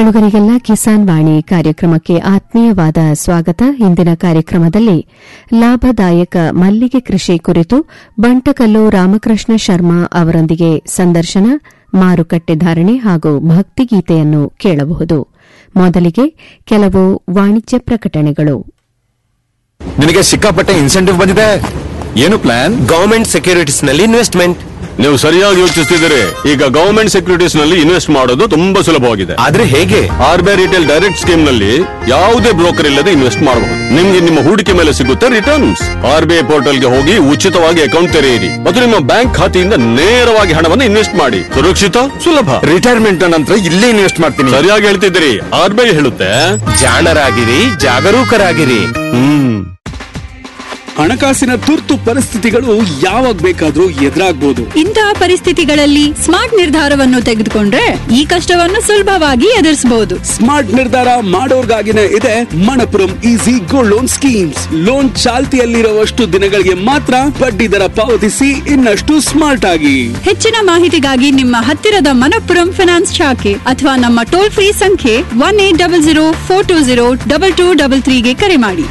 ಕೇಳುಗರಿಗೆಲ್ಲ ಕಿಸಾನ್ ವಾಣಿ ಕಾರ್ಯಕ್ರಮಕ್ಕೆ ಆತ್ಮೀಯವಾದ ಸ್ವಾಗತ ಇಂದಿನ ಕಾರ್ಯಕ್ರಮದಲ್ಲಿ ಲಾಭದಾಯಕ ಮಲ್ಲಿಗೆ ಕೃಷಿ ಕುರಿತು ಬಂಟಕಲ್ಲು ರಾಮಕೃಷ್ಣ ಶರ್ಮಾ ಅವರೊಂದಿಗೆ ಸಂದರ್ಶನ ಮಾರುಕಟ್ಟೆ ಧಾರಣೆ ಹಾಗೂ ಭಕ್ತಿಗೀತೆಯನ್ನು ಕೇಳಬಹುದು ಮೊದಲಿಗೆ ಕೆಲವು ವಾಣಿಜ್ಯ ಪ್ರಕಟಣೆಗಳು ನಿನಗೆ ಸಿಕ್ಕಾಪಟ್ಟೆ ಇನ್ಸೆಂಟಿವ್ ಬಂದಿದೆ ಏನು ಪ್ಲಾನ್ ಗವರ್ಮೆಂಟ್ ಸೆಕ್ಯೂರಿಟೀಸ್ ನಲ್ಲಿ ಇನ್ವೆಸ್ಟ್ಮೆಂಟ್ ನೀವು ಸರಿಯಾಗಿ ಯೋಚಿಸ್ತಿದ್ದೀರಿ ಈಗ ಗವರ್ಮೆಂಟ್ ಸೆಕ್ಯೂರಿಟೀಸ್ ನಲ್ಲಿ ಇನ್ವೆಸ್ಟ್ ಮಾಡೋದು ತುಂಬಾ ಸುಲಭವಾಗಿದೆ ಆದ್ರೆ ಹೇಗೆ R B I retail direct scheme ನಲ್ಲಿ ಯಾವುದೇ ಬ್ರೋಕರ್ ಇಲ್ಲದೆ ಇನ್ವೆಸ್ಟ್ ಮಾಡಬಹುದು ನಿಮ್ಗೆ ನಿಮ್ಮ ಹೂಡಿಕೆ ಮೇಲೆ ಸಿಗುತ್ತೆ returns R B I portal ಗೆ ಹೋಗಿ ಉಚಿತವಾಗಿ ಅಕೌಂಟ್ ತೆರೆಯಿರಿ ಮತ್ತು ನಿಮ್ಮ ಬ್ಯಾಂಕ್ ಖಾತೆಯಿಂದ ನೇರವಾಗಿ ಹಣವನ್ನು ಇನ್ವೆಸ್ಟ್ ಮಾಡಿ ಸುರಕ್ಷಿತ ಸುಲಭ ರಿಟೈರ್ಮೆಂಟ್ ನಂತರ ಇಲ್ಲೇ ಇನ್ವೆಸ್ಟ್ ಮಾಡ್ತೀನಿ ಸರಿಯಾಗಿ ಹೇಳ್ತಿದ್ದೀರಿ ಆರ್ ಬಿ ಐ ಹೇಳುತ್ತೆ ಜಾಣರಾಗಿರಿ ಜಾಗರೂಕರಾಗಿರಿ ಹ್ಮ್ ಹಣಕಾಸಿನ ತುರ್ತು ಪರಿಸ್ಥಿತಿಗಳು ಯಾವಾಗ ಬೇಕಾದ್ರೂ ಎದುರಾಗ್ಬೋದು ಇಂತಹ ಪರಿಸ್ಥಿತಿಗಳಲ್ಲಿ ಸ್ಮಾರ್ಟ್ ನಿರ್ಧಾರವನ್ನು ತೆಗೆದುಕೊಂಡ್ರೆ ಈ ಕಷ್ಟವನ್ನು ಸುಲಭವಾಗಿ ಎದುರಿಸಬಹುದು ಸ್ಮಾರ್ಟ್ ನಿರ್ಧಾರ ಮಾಡೋರ್ಗಾಗಿನೇ ಇದೆ Manappuram easy gold loan schemes loan ಚಾಲ್ತಿಯಲ್ಲಿರುವಷ್ಟು ದಿನಗಳಿಗೆ ಮಾತ್ರ ಬಡ್ಡಿ ದರ ಪಾವತಿಸಿ ಇನ್ನಷ್ಟು ಸ್ಮಾರ್ಟ್ ಆಗಿ ಹೆಚ್ಚಿನ ಮಾಹಿತಿಗಾಗಿ ನಿಮ್ಮ ಹತ್ತಿರದ ಮನಪ್ಪುರಂ ಫಿನಾನ್ಸ್ ಶಾಖೆ ಅಥವಾ ನಮ್ಮ ಟೋಲ್ ಫ್ರೀ ಸಂಖ್ಯೆ one eight double zero four two zero double two double ತ್ರೀಗೆ ಕರೆ ಮಾಡಿ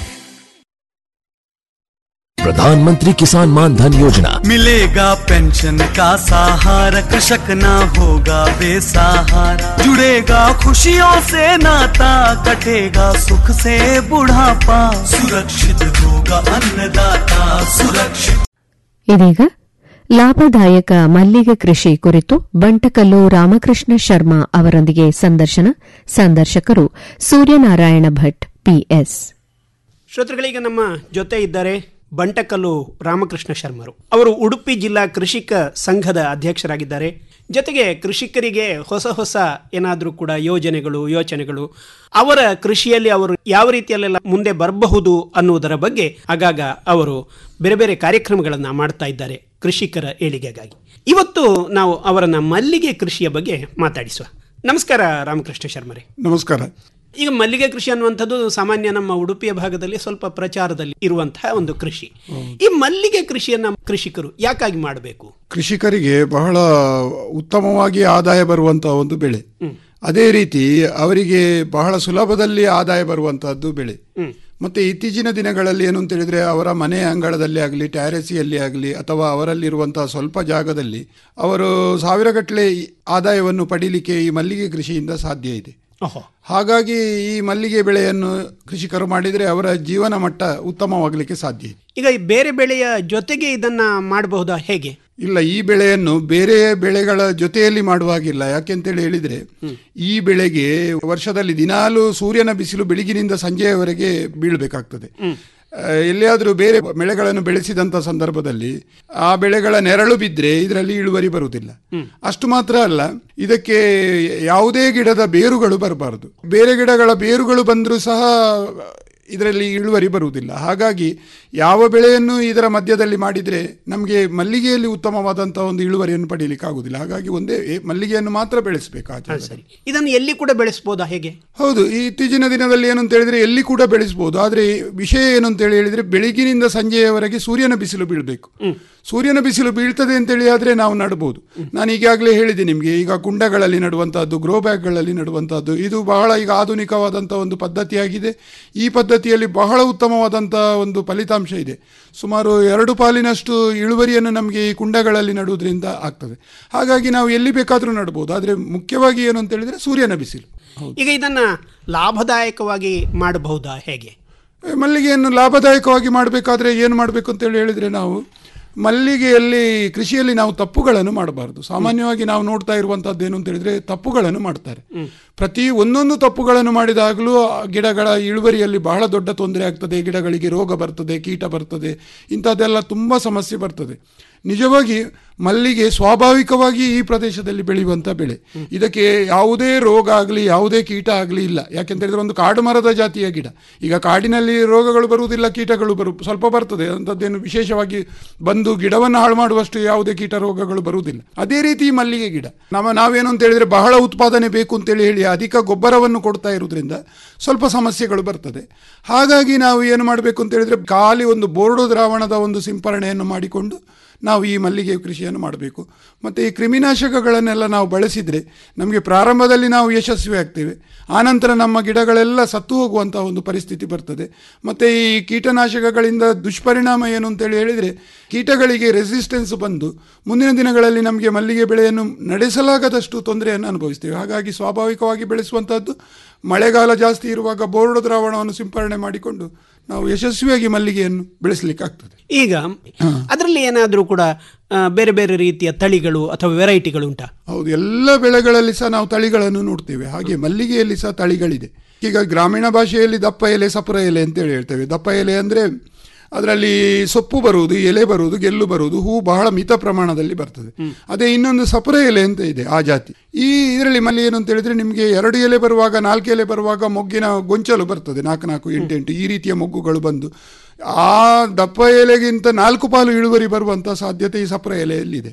प्रधानमंत्री किसान मान धन योजना मिलेगा पेंशन का सहारा कृषक ना होगा बेसहारा जुड़ेगा खुशियों से नाता कटेगा सुख से बुढ़ापा सुरक्षित होगा अन्नदाता सुरक्षित ಇದೀಗ ಲಾಭದಾಯಕ ಮಲ್ಲಿಗೆ ಕೃಷಿ ಕುರಿತು ಬಂಟಕಲ್ಲು ರಾಮಕೃಷ್ಣ ಶರ್ಮಾ ಅವರೊಂದಿಗೆ ಸಂದರ್ಶನ ಸಂದರ್ಶಕರು ಸೂರ್ಯನಾರಾಯಣ ಭಟ್ ಪಿಎಸ್ ಶ್ರೋತೃಗಳೀಗ ನಮ್ಮ ಜೊತೆ ಇದ್ದಾರೆ ಬಂಟಕಲ್ಲು ರಾಮಕೃಷ್ಣ ಶರ್ಮರು ಅವರು ಉಡುಪಿ ಜಿಲ್ಲಾ ಕೃಷಿಕ ಸಂಘದ ಅಧ್ಯಕ್ಷರಾಗಿದ್ದಾರೆ ಜೊತೆಗೆ ಕೃಷಿಕರಿಗೆ ಹೊಸ ಹೊಸ ಏನಾದರೂ ಕೂಡ ಯೋಜನೆಗಳು ಯೋಚನೆಗಳು ಅವರ ಕೃಷಿಯಲ್ಲಿ ಅವರು ಯಾವ ರೀತಿಯಲ್ಲೆಲ್ಲ ಮುಂದೆ ಬರಬಹುದು ಅನ್ನುವುದರ ಬಗ್ಗೆ ಆಗಾಗ ಅವರು ಬೇರೆ ಬೇರೆ ಕಾರ್ಯಕ್ರಮಗಳನ್ನು ಮಾಡ್ತಾ ಇದ್ದಾರೆ ಕೃಷಿಕರ ಏಳಿಗೆಗಾಗಿ ಇವತ್ತು ನಾವು ಅವರನ್ನ ಮಲ್ಲಿಗೆ ಕೃಷಿಯ ಬಗ್ಗೆ ಮಾತಾಡಿಸುವ ನಮಸ್ಕಾರ ರಾಮಕೃಷ್ಣ ಶರ್ಮರೇ ನಮಸ್ಕಾರ ಈಗ ಮಲ್ಲಿಗೆ ಕೃಷಿ ಅನ್ನುವಂಥದ್ದು ಸಾಮಾನ್ಯ ನಮ್ಮ ಉಡುಪಿಯ ಭಾಗದಲ್ಲಿ ಸ್ವಲ್ಪ ಪ್ರಚಾರದಲ್ಲಿ ಇರುವಂತಹ ಒಂದು ಕೃಷಿ ಈ ಮಲ್ಲಿಗೆ ಕೃಷಿಯನ್ನ ಕೃಷಿಕರು ಯಾಕಾಗಿ ಮಾಡಬೇಕು ಕೃಷಿಕರಿಗೆ ಬಹಳ ಉತ್ತಮವಾಗಿ ಆದಾಯ ಬರುವಂತಹ ಒಂದು ಬೆಳೆ ಅದೇ ರೀತಿ ಅವರಿಗೆ ಬಹಳ ಸುಲಭದಲ್ಲಿ ಆದಾಯ ಬರುವಂತಹದ್ದು ಬೆಳೆ ಮತ್ತೆ ಇತ್ತೀಚಿನ ದಿನಗಳಲ್ಲಿ ಏನು ಅಂತ ಹೇಳಿದ್ರೆ ಅವರ ಮನೆ ಅಂಗಳದಲ್ಲಿ ಆಗಲಿ ಟ್ಯಾರೆಸಿಯಲ್ಲಿ ಆಗಲಿ ಅಥವಾ ಅವರಲ್ಲಿರುವಂತಹ ಸ್ವಲ್ಪ ಜಾಗದಲ್ಲಿ ಅವರು ಸಾವಿರಗಟ್ಟಲೆ ಆದಾಯವನ್ನು ಪಡೀಲಿಕ್ಕೆ ಈ ಮಲ್ಲಿಗೆ ಕೃಷಿಯಿಂದ ಸಾಧ್ಯ ಇದೆ ಓಹೋ ಹಾಗಾಗಿ ಈ ಮಲ್ಲಿಗೆ ಬೆಳೆಯನ್ನು ಕೃಷಿಕರು ಮಾಡಿದರೆ ಅವರ ಜೀವನ ಮಟ್ಟ ಉತ್ತಮವಾಗಲಿಕ್ಕೆ ಸಾಧ್ಯ ಇದೆ ಈಗ ಈ ಬೇರೆ ಬೆಳೆಯ ಜೊತೆಗೆ ಇದನ್ನ ಮಾಡಬಹುದಾ ಹೇಗೆ ಇಲ್ಲ ಈ ಬೆಳೆಯನ್ನು ಬೇರೆ ಬೆಳೆಗಳ ಜೊತೆಯಲ್ಲಿ ಮಾಡುವ ಹಾಗಿಲ್ಲ ಯಾಕೆಂತೇಳಿ ಹೇಳಿದ್ರೆ ಈ ಬೆಳೆಗೆ ವರ್ಷದಲ್ಲಿ ದಿನಾಲು ಸೂರ್ಯನ ಬಿಸಿಲು ಬೆಳಗಿನಿಂದ ಸಂಜೆಯವರೆಗೆ ಬೀಳಬೇಕಾಗ್ತದೆ ಎಲ್ಲಿಯಾದರೂ ಬೇರೆ ಬೆಳೆಗಳನ್ನು ಬೆಳೆಸಿದಂಥ ಸಂದರ್ಭದಲ್ಲಿ ಆ ಬೆಳೆಗಳ ನೆರಳು ಬಿದ್ದರೆ ಇದರಲ್ಲಿ ಇಳುವರಿ ಬರುವುದಿಲ್ಲ ಅಷ್ಟು ಮಾತ್ರ ಅಲ್ಲ ಇದಕ್ಕೆ ಯಾವುದೇ ಗಿಡದ ಬೇರುಗಳು ಬರಬಾರದು ಬೇರೆ ಗಿಡಗಳ ಬೇರುಗಳು ಬಂದರೂ ಸಹ ಇದರಲ್ಲಿ ಇಳುವರಿ ಬರುವುದಿಲ್ಲ ಹಾಗಾಗಿ ಯಾವ ಬೆಳೆಯನ್ನು ಇದರ ಮಧ್ಯದಲ್ಲಿ ಮಾಡಿದರೆ ನಮಗೆ ಮಲ್ಲಿಗೆಯಲ್ಲಿ ಉತ್ತಮವಾದಂತಹ ಒಂದು ಇಳುವರಿಯನ್ನು ಪಡೀಲಿಕ್ಕೆ ಆಗುದಿಲ್ಲ ಹಾಗಾಗಿ ಒಂದೇ ಏ- ಮಲ್ಲಿಗೆಯನ್ನು ಮಾತ್ರ ಬೆಳೆಸಬೇಕು ಆ ಜಾಗದಲ್ಲಿ. ಸರಿ ಇದನ್ನು ಎಲ್ಲಿ ಕೂಡ ಬೆಳೆಸಬಹುದಾ ಹೇಗೆ ಹೌದು ಈ ಇತ್ತೀಚಿನ ದಿನದಲ್ಲಿ ಏನು ಅಂತ ಹೇಳಿದ್ರೆ ಎಲ್ಲಿ ಕೂಡ ಬೆಳೆಸಬಹುದು ಆದರೆ ವಿಷಯ ಏನು ಅಂತ ಹೇಳಿ ಹೇಳಿದ್ರೆ ಬೆಳಗಿನಿಂದ ಸಂಜೆಯವರೆಗೆ ಸೂರ್ಯನ ಬಿಸಿಲು ಬೀಳಬೇಕು ಸೂರ್ಯನ ಬಿಸಿಲು ಬೀಳ್ತದೆ ಅಂತೇಳಿ ಆದರೆ ನಾವು ನಡಬಹುದು ನಾನು ಈಗಾಗಲೇ ಹೇಳಿದೆ ನಿಮಗೆ ಈಗ ಕುಂಡಗಳಲ್ಲಿ ನಡುವಂತಹದ್ದು ಗ್ರೋ ಬ್ಯಾಗ್ಗಳಲ್ಲಿ ನಡುವಂತಹದ್ದು ಇದು ಬಹಳ ಈಗ ಆಧುನಿಕವಾದಂತಹ ಒಂದು ಪದ್ಧತಿಯಾಗಿದೆ ಈ ಪದ್ಧತಿಯಲ್ಲಿ ಬಹಳ ಉತ್ತಮವಾದಂತಹ ಒಂದು ಫಲಿತಾಂಶ ಇದೆ ಸುಮಾರು ಎರಡು ಪಾಲಿನಷ್ಟು ಇಳುವರಿಯನ್ನು ನಮಗೆ ಈ ಕುಂಡಗಳಲ್ಲಿ ನಡುವುದರಿಂದ ಆಗ್ತದೆ ಹಾಗಾಗಿ ನಾವು ಎಲ್ಲಿ ಬೇಕಾದರೂ ನಡಬಹುದು ಆದರೆ ಮುಖ್ಯವಾಗಿ ಏನು ಅಂತ ಹೇಳಿದ್ರೆ ಸೂರ್ಯನ ಬಿಸಿಲು ಈಗ ಇದನ್ನ ಲಾಭದಾಯಕವಾಗಿ ಮಾಡಬಹುದಾ ಹೇಗೆ ಮಲ್ಲಿಗೆಯನ್ನು ಲಾಭದಾಯಕವಾಗಿ ಮಾಡಬೇಕಾದ್ರೆ ಏನು ಮಾಡಬೇಕು ಅಂತೇಳಿ ಹೇಳಿದರೆ ನಾವು ಮಲ್ಲಿಗೆಯಲ್ಲಿ ಕೃಷಿಯಲ್ಲಿ ನಾವು ತಪ್ಪುಗಳನ್ನು ಮಾಡಬಾರದು ಸಾಮಾನ್ಯವಾಗಿ ನಾವು ನೋಡ್ತಾ ಇರುವಂತಹದ್ದು ಏನು ಅಂತ ಹೇಳಿದ್ರೆ ತಪ್ಪುಗಳನ್ನು ಮಾಡ್ತಾರೆ ಪ್ರತಿ ಒಂದೊಂದು ತಪ್ಪುಗಳನ್ನು ಮಾಡಿದಾಗಲೂ ಆ ಗಿಡಗಳ ಇಳುವರಿಯಲ್ಲಿ ಬಹಳ ದೊಡ್ಡ ತೊಂದರೆ ಆಗ್ತದೆ ಗಿಡಗಳಿಗೆ ರೋಗ ಬರ್ತದೆ ಕೀಟ ಬರ್ತದೆ ಇಂಥದ್ದೆಲ್ಲ ತುಂಬ ಸಮಸ್ಯೆ ಬರ್ತದೆ ನಿಜವಾಗಿ ಮಲ್ಲಿಗೆ ಸ್ವಾಭಾವಿಕವಾಗಿ ಈ ಪ್ರದೇಶದಲ್ಲಿ ಬೆಳೆಯುವಂಥ ಬೆಳೆ ಇದಕ್ಕೆ ಯಾವುದೇ ರೋಗ ಆಗಲಿ ಯಾವುದೇ ಕೀಟ ಆಗಲಿ ಇಲ್ಲ ಯಾಕೆಂತ ಹೇಳಿದ್ರೆ ಒಂದು ಕಾಡು ಮರದ ಜಾತಿಯ ಗಿಡ ಈಗ ಕಾಡಿನಲ್ಲಿ ರೋಗಗಳು ಬರುವುದಿಲ್ಲ ಕೀಟಗಳು ಬರು ಸ್ವಲ್ಪ ಬರ್ತದೆ ಅಂಥದ್ದೇನು ವಿಶೇಷವಾಗಿ ಬಂದು ಗಿಡವನ್ನು ಹಾಳು ಮಾಡುವಷ್ಟು ಯಾವುದೇ ಕೀಟ ರೋಗಗಳು ಬರುವುದಿಲ್ಲ ಅದೇ ರೀತಿ ಈ ಮಲ್ಲಿಗೆ ಗಿಡ ನಮ್ಮ ನಾವೇನು ಅಂತ ಹೇಳಿದ್ರೆ ಬಹಳ ಉತ್ಪಾದನೆ ಬೇಕು ಅಂತೇಳಿ ಹೇಳಿ ಅಧಿಕ ಗೊಬ್ಬರವನ್ನು ಕೊಡ್ತಾ ಇರೋದ್ರಿಂದ ಸ್ವಲ್ಪ ಸಮಸ್ಯೆಗಳು ಬರ್ತದೆ ಹಾಗಾಗಿ ನಾವು ಏನು ಮಾಡಬೇಕು ಅಂತ ಹೇಳಿದ್ರೆ ಖಾಲಿ ಒಂದು ಬೋರ್ಡು ದ್ರಾವಣದ ಒಂದು ಸಿಂಪರಣೆಯನ್ನು ಮಾಡಿಕೊಂಡು ನಾವು ಈ ಮಲ್ಲಿಗೆ ಕೃಷಿಯನ್ನು ಮಾಡಬೇಕು ಮತ್ತು ಈ ಕ್ರಿಮಿನಾಶಕಗಳನ್ನೆಲ್ಲ ನಾವು ಬಳಸಿದರೆ ನಮಗೆ ಪ್ರಾರಂಭದಲ್ಲಿ ನಾವು ಯಶಸ್ವಿ ಆಗ್ತೇವೆ ಆನಂತರ ನಮ್ಮ ಗಿಡಗಳೆಲ್ಲ ಸತ್ತು ಹೋಗುವಂಥ ಒಂದು ಪರಿಸ್ಥಿತಿ ಬರ್ತದೆ ಮತ್ತು ಈ ಕೀಟನಾಶಕಗಳಿಂದ ದುಷ್ಪರಿಣಾಮ ಏನು ಅಂತೇಳಿ ಹೇಳಿದರೆ ಕೀಟಗಳಿಗೆ ರೆಸಿಸ್ಟೆನ್ಸ್ ಬಂದು ಮುಂದಿನ ದಿನಗಳಲ್ಲಿ ನಮಗೆ ಮಲ್ಲಿಗೆ ಬೆಳೆಯನ್ನು ನಡೆಸಲಾಗದಷ್ಟು ತೊಂದರೆಯನ್ನು ಅನುಭವಿಸ್ತೇವೆ ಹಾಗಾಗಿ ಸ್ವಾಭಾವಿಕವಾಗಿ ಬೆಳೆಸುವಂಥದ್ದು ಮಳೆಗಾಲ ಜಾಸ್ತಿ ಇರುವಾಗ ಬೋರ್ಡ್ ದ್ರಾವಣವನ್ನು ಸಿಂಪರಣೆ ಮಾಡಿಕೊಂಡು ನಾವು ಯಶಸ್ವಿಯಾಗಿ ಮಲ್ಲಿಗೆಯನ್ನು ಬೆಳೆಸಲಿಕ್ಕಾಗ್ತದೆ ಈಗ ಅದರಲ್ಲಿ ಏನಾದರೂ ಕೂಡ ಆ, ಬೇರೆ ಬೇರೆ ರೀತಿಯ ತಳಿಗಳು ಅಥವಾ ವೆರೈಟಿಗಳು ಉಂಟಾ ಹೌದು ಎಲ್ಲ ಬೆಳೆಗಳಲ್ಲಿ ಸಹ ನಾವು ತಳಿಗಳನ್ನು ನೋಡ್ತೇವೆ ಹಾಗೆ ಮಲ್ಲಿಗೆಯಲ್ಲಿ ಸಹ ತಳಿಗಳಿದೆ ಈಗ ಗ್ರಾಮೀಣ ಭಾಷೆಯಲ್ಲಿ ದಪ್ಪ ಎಲೆ ಸಪುರ ಎಲೆ ಅಂತೇಳಿ ಹೇಳ್ತೇವೆ ದಪ್ಪ ಎಲೆ ಅಂದರೆ ಅದರಲ್ಲಿ ಸೊಪ್ಪು ಬರುವುದು ಎಲೆ ಬರುವುದು ಗೆಲ್ಲು ಬರುವುದು ಹೂ ಬಹಳ ಮಿತ ಪ್ರಮಾಣದಲ್ಲಿ ಬರ್ತದೆ ಅದೇ ಇನ್ನೊಂದು ಸಪುರ ಎಲೆ ಅಂತ ಇದೆ ಆ ಜಾತಿ ಈ ಇದರಲ್ಲಿ ಮಲ್ಲಿ ಏನು ಅಂತ ಹೇಳಿದ್ರೆ ನಿಮಗೆ ಎರಡು ಎಲೆ ಬರುವಾಗ ನಾಲ್ಕು ಎಲೆ ಬರುವಾಗ ಮೊಗ್ಗಿನ ಗೊಂಚಲು ಬರ್ತದೆ ನಾಲ್ಕು ನಾಲ್ಕು ಎಂಟು ಎಂಟು ಈ ರೀತಿಯ ಮೊಗ್ಗುಗಳು ಬಂದು ಆ ದಪ್ಪ ಎಲೆಗಿಂತ ನಾಲ್ಕು ಪಾಲು ಇಳುವರಿ ಬರುವಂಥ ಸಾಧ್ಯತೆ ಈ ಸಪುರ ಎಲೆಯಲ್ಲಿದೆ